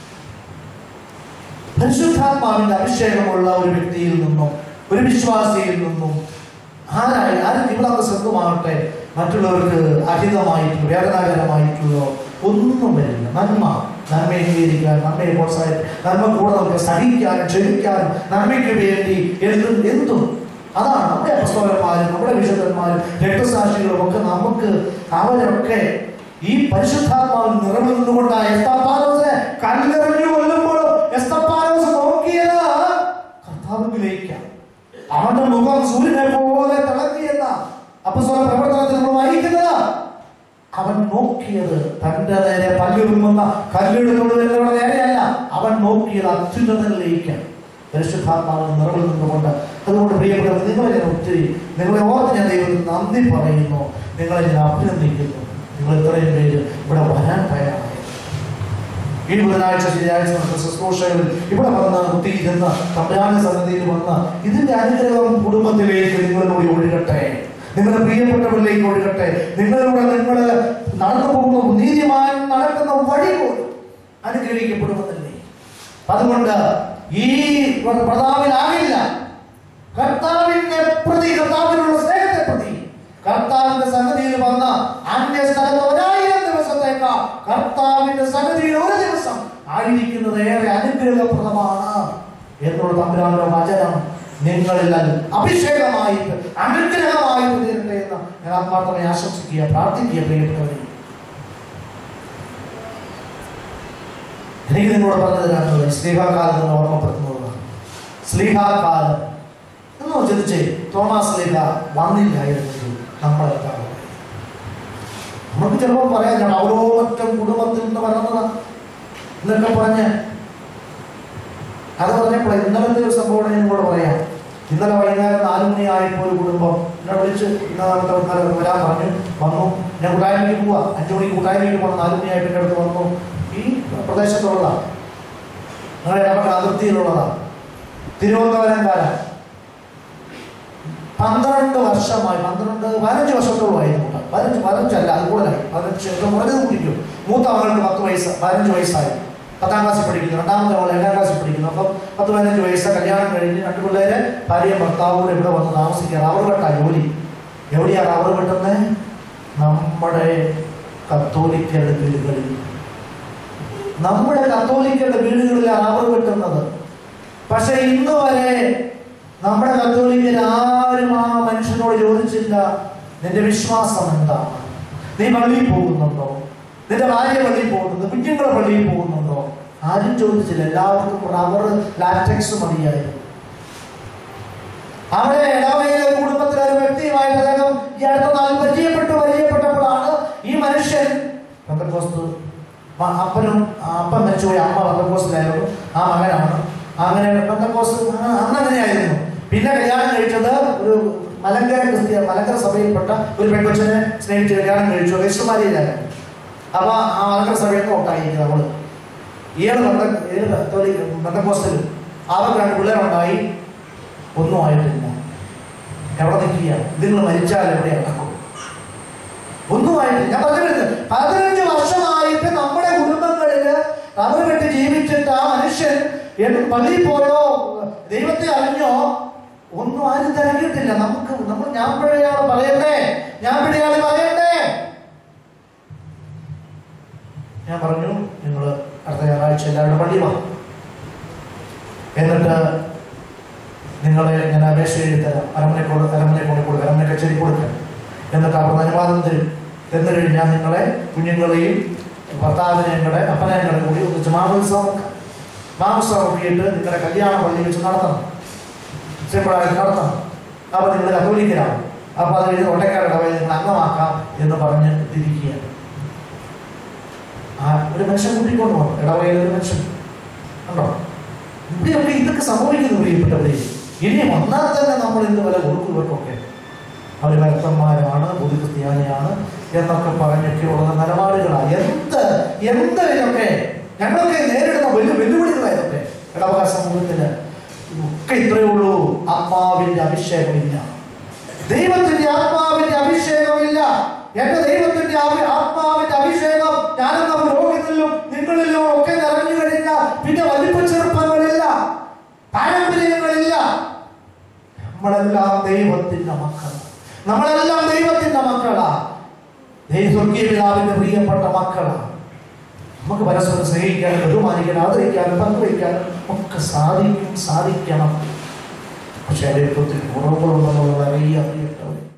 പരിശുദ്ധാത്മാവിന്റെ അഭിഷേകമുള്ള ഒരു വ്യക്തിയിൽ നിന്നും ഒരു വിശ്വാസിയിൽ നിന്നും ആരായി ആരും ജീവിതാന്ത സ്വന്തമാകട്ടെ മറ്റുള്ളവർക്ക് അഹിതമായിട്ടുള്ള വേദനാകരമായിട്ടുള്ള ഒന്നും വരില്ല നന്മ നന്മ അംഗീകരിക്കാൻ നന്മയെ പ്രോത്സാഹിക്കാൻ നന്മ കൂടെ നമുക്ക് സഹിക്കാനും ക്ഷമിക്കാനും നന്മയ്ക്ക് വേണ്ടി എന്തും എന്തും അതാണ് നമ്മുടെ അപസ്തോലന്മാരും നമ്മുടെ വിശുദ്ധന്മാരും രക്തസാക്ഷികളും ഒക്കെ നമുക്ക് അവരൊക്കെ ഈ പരിശുദ്ധാത്മാവിൽ നിറവിൽ നിന്നുകൊണ്ടാണ് എസ്തപ്പാനോസിനെ കല്ലെറിഞ്ഞു കൊല്ലുമ്പോൾ എസ്തപ്പാനോസ് നോക്കിയത് കർത്താവിലേക്കാണ് അവന്റെ മുഖം സൂര്യനെ പോലെ തിളങ്ങിയെന്ന അപ്പസ്തോല പ്രവർത്തനത്തിൽ നമ്മൾ വായിക്കുന്നത് അവൻ നോക്കിയത് തന്റെ നേരെ പല്ലുറുമ്പുന്ന കല്ലെടുത്തോട് വരുന്നവരുടെ നേരെയല്ല അവൻ നോക്കിയത് അത്യുന്നതനിലേക്കാണ് പരിശുദ്ധാത്മാവിന് നിറവിൽ നിന്നുകൊണ്ട് അതുകൊണ്ട് പ്രിയപ്പെട്ടവർ നിങ്ങളെ ഞാൻ ഒത്തിരി നിങ്ങളെ ഓർത്ത് ഞാൻ ദൈവത്തിന് നന്ദി പറയുന്നു നിങ്ങളെ ഞാൻ അഭിനന്ദിക്കുന്നു നിങ്ങൾ ഇത്രയും പേര് ഇവിടെ വരാൻ തയ്യാറായി ഈ ബുധനാഴ്ച ശനിയാഴ്ച നടക്കുന്ന ശുശ്രൂഷകളിൽ ഇവിടെ വന്ന് കുത്തിയിരുന്ന് തമ്പരാന സന്നിധിയിൽ വന്ന് ഇതിന്റെ അനുഗ്രഹം കുടുംബത്തിലേക്ക് നിങ്ങളിലൂടെ ഒഴുകട്ടെ നിങ്ങളുടെ പ്രിയപ്പെട്ടവരിലേക്ക് ഒഴുകട്ടെ നിങ്ങളിലൂടെ നിങ്ങൾ നടന്നു പോകുന്ന നീതിമാൻ നടക്കുന്ന വഴി പോലും അനുഗ്രഹിക്കപ്പെടുമെന്നല്ലേ അതുകൊണ്ട് ഈ പ്രതാവിലാകില്ല കർത്താവിന്റെ പ്രതി കർത്താവിനുള്ള സ്നേഹത്തെ പ്രതി കർത്താവിന്റെ സന്നിധിയിൽ വന്ന അന്യ സ്ഥലത്ത് ഒരായിരം ദിവസത്തേക്കാൾ കർത്താവിന്റെ സന്നിധിയിൽ ഒരു ദിവസം ആയിരിക്കുന്നത് ഏറെ അനുഗ്രഹപ്രദമാണ് എന്നുള്ള തമ്പുരാന്റെ വചനം നിങ്ങളിൽ അത് അഭിഷേകമായിട്ട് അനുഗ്രഹമായിട്ട് തീരട്ടെ എന്ന് ഞാൻ ആത്മാർത്ഥമായി ആശംസിക്കുക പ്രാർത്ഥിക്കുക പ്രിയപ്പെട്ടവരെ എനിക്ക് നിങ്ങളോട് പറഞ്ഞു തരാനുള്ളത് സ്ലീഹാകാലം എന്ന് ഓർമ്മപ്പെടുത്തുന്നതാണ് സ്ലീഹാകാലം എന്ന് ചിന്തിച്ചേ തോമാസ് ലീഹ വന്നില്ലായിരുന്നെങ്കിൽ നമ്മളെല്ലാം നമുക്ക് ചിലപ്പോൾ പറയാം ഞാൻ അവരോറ്റം കുടുംബത്തിൽ നിന്ന് വരുന്നതാ എന്നൊക്കെ പറഞ്ഞ് അത് പറഞ്ഞപ്പോൾ ഇന്നലത്തെ ഒരു സംഭവം ഞാൻ നിങ്ങളോട് പറയാം ഇന്നലെ വൈകുന്നേരം നാല് മണിയായപ്പോൾ ഒരു കുടുംബം എന്നെ വിളിച്ച് ഇന്നത്തെ ഇന്നലെ വരാൻ പറഞ്ഞു വന്നു ഞാൻ കൂട്ടായ്മയ്ക്ക് പോവാ അഞ്ചു മണിക്ക് കൂട്ടായ്മയ്ക്ക് പോകണം നാല് മണിയായിട്ട് എൻ്റെ അടുത്ത് വന്നു ഈ പ്രദേശത്തുള്ളതാണ് ഞങ്ങളുടെ ഇടപെട്ട അതിർത്തിയിലുള്ളതാണ് തിരുവനന്തപുരംകാരൻ പന്ത്രണ്ട് പന്ത്രണ്ട് വർഷമായി പന്ത്രണ്ട് പതിനഞ്ച് വർഷത്തോളമായിരുന്നു കൂട്ടാ പതിനഞ്ച് പതിനഞ്ചല്ല അത് കൂടുതലായി പതിനഞ്ച് ഒക്കെ കുറഞ്ഞത് കുടിക്കും മൂത്ത മകൾക്ക് പത്ത് വയസ്സ് പതിനഞ്ച് വയസ്സായി പത്താം ക്ലാസ്സിൽ പഠിക്കുന്നു രണ്ടാമത്തെ മകൾ ഏഴാം ക്ലാസ്സിൽ പഠിക്കുന്നു അപ്പം പത്ത് പതിനഞ്ച് വയസ്സ് കല്യാണം കഴിഞ്ഞ് രണ്ട് പിള്ളേര് ഭാര്യയും ഭർത്താവും കൂടെ ഇവിടെ വന്ന് താമസിക്കുക റബ്ബർ വെട്ടാ ജോലി എവിടെയാ റബ്ബർ വെട്ടുന്നത് നമ്മുടെ കത്തോലിക്കരുടെ വീടുകളിൽ നമ്മുടെ കത്തോലിക്കരുടെ വീടുകളിലാണ് റബ്ബർ വെട്ടുന്നത് പക്ഷെ ഇന്ന് വരെ നമ്മുടെ കത്തോലിക്കർ ആരും ആ മനുഷ്യനോട് ചോദിച്ചില്ല നിന്റെ വിശ്വാസം എന്താണ് നീ പള്ളിയിൽ പോകുന്നുണ്ടോ നിന്റെ ഭാര്യ പള്ളിയിൽ പോകുന്നുണ്ടോ കുഞ്ഞുങ്ങൾ പള്ളിയിൽ പോകുന്നുണ്ടോ ആരും ചോദിച്ചില്ല എല്ലാവർക്കും റബ്ബർ ലാറ്റക്സ് മതിയായിരുന്നു അവിടെ ഇടവയിലെ കുടുംബത്തിലെ ഒരു വ്യക്തിയുമായിട്ട് അദ്ദേഹം ഈ അടുത്ത നാൾ പരിചയപ്പെട്ടു പരിചയപ്പെട്ടപ്പോഴാണ് ഈ മനുഷ്യൻ പെന്തക്കോസ്ത് മ- അപ്പനും ആ അപ്പൻ മരിച്ചുപോയി അമ്മ പെന്തക്കോസ്റ്റിലായിരുന്നു ആ മകനാണ് അങ്ങനെ പെന്തക്കോസ്റ്റ് ആ- അന്ന് അങ്ങനെയായിരുന്നു പിന്നെ കല്യാണം കഴിച്ചത് ഒരു മലങ്കര ക്രിസ്ത്യ മലങ്കര സഭയിൽപ്പെട്ട ഒരു പെൺകൊച്ചിനെ സ്നേഹിച്ച് കല്യാണം കഴിച്ചു യേശുമാരിയിലായിരുന്നു അപ്പൊ ആ മലങ്കര സഭയിൽ നിന്ന് ഒട്ടായിരിക്കും അവള് ഏഴ് ബന്ധ ഏഴ് ബന്ധക്കോസ്റ്റിലും അവർക്ക് രണ്ട് പിള്ളേരുണ്ടായി ഒന്നും ആയിട്ടില്ല എവിടെ നിൽക്കുക നിങ്ങൾ മരിച്ചാൽ എവിടെ അടക്കും ഒന്നും ആയിട്ടില്ല ഞാൻ പറഞ്ഞു വരുന്നത് പതിനഞ്ച് വർഷമായിട്ട് നമ്മുടെ കുടുംബങ്ങളില് അവർ വിട്ട് ജീവിച്ചിട്ട് ആ മനുഷ്യൻ എന്ന് പള്ളിയിൽ പോയോ ദൈവത്തെ അറിഞ്ഞോ ഒന്നും ആരും തിരക്കിയിട്ടില്ല നമുക്ക് നമ്മൾ ഞാൻ പിഴയാണ് പറയണ്ടേ ഞാൻ പിഴയാണ് പറയണ്ടേ ഞാൻ പറഞ്ഞു നിങ്ങൾ അടുത്ത ഞായറാഴ്ച എല്ലാവരുടെ പള്ളി വാ എന്നിട്ട് നിങ്ങളെ ഞാൻ അപേക്ഷ എഴുതി തരാം അരമനെ കൊണ്ട് അരമനെ കൊണ്ട് കൊടുക്കുക അരമനെ കച്ചേരി കൊടുക്കാം എന്നിട്ട് അവർ അനുവാദം തരും എന്ന് കഴിഞ്ഞാൽ നിങ്ങളെ കുഞ്ഞുങ്ങളെയും ഭർത്താവിനെയും കൂടെ അപ്പനെയും കൂടെ കൂടി ഒന്നിച്ച് മാമോത്സവം വെക്കാം. മാമോത്സവം നോക്കിയിട്ട് നിങ്ങളുടെ കല്യാണ പള്ളി വെച്ച് നടത്തണം സിമ്പിളായിട്ട് നടത്തണം അപ്പൊ നിങ്ങൾ കത്തോലിക്കരാണ് അപ്പൊ അത് കഴിഞ്ഞ് ഒട്ടക്കാരുടെ വഴി നിങ്ങൾ അംഗമാക്കാം എന്ന് പറഞ്ഞ് തിരിക്കുക ആ ഒരു മനുഷ്യൻ കൂട്ടിക്കൊണ്ട് പോകണം ഇടവകയിൽ ഒരു മനുഷ്യൻ കണ്ടോ ഇവിടെയൊക്കെ ഇതൊക്കെ സംഭവിക്കുന്നു പ്രിയപ്പെട്ടവരെ ഇനി വന്നാൽ തന്നെ നമ്മൾ എന്ത് വില കൊടുക്കും ഇവർക്കൊക്കെ അവർ ഭക്തന്മാരാണ് പൊതു ക്രിസ്ത്യാനിയാണ് എന്നൊക്കെ പറഞ്ഞൊക്കെ ഉള്ള നിലപാടുകളാണ് എന്ത് എന്ത് ഇതൊക്കെ ഞങ്ങളൊക്കെ നേരിടുന്ന വലിയ വെല്ലുവിളികളാണ് ഇതൊക്കെ ഇടവക സമൂഹത്തിന് ഒക്കെ ഇത്രയേ ഉള്ളൂ ആത്മാവിന്റെ അഭിഷേകമില്ല ദൈവത്തിന്റെ ആത്മാവിന്റെ അഭിഷേകമില്ല എന്റെ ദൈവത്തിന്റെ ആവി- ആത്മാവിന്റെ അഭിഷേകം ഞാനെന്ന പുരോഹിതനിലും നിങ്ങളിലും ഒക്കെ നിറഞ്ഞു കഴിഞ്ഞാൽ പിന്നെ വലിപ്പ ചെറുപ്പങ്ങളില്ല പാരമ്പര്യങ്ങളില്ല നമ്മളെല്ലാം ദൈവത്തിന്റെ മക്കളാണ് നമ്മളെല്ലാം ദൈവത്തിന്റെ മക്കളാ ദൈവ സ്വർഗീയ പിതാവിന്റെ പ്രിയപ്പെട്ട മക്കളാണ് നമുക്ക് പരസ്പരം സ്നേഹിക്കാനും ബഹുമാനിക്കാനും ആദരിക്കാനും പങ്കുവയ്ക്കാനും ഒക്കെ സാധിക്കും സാധിക്കണം പക്ഷെ അതിൽ ഒത്തിരി കുറവ്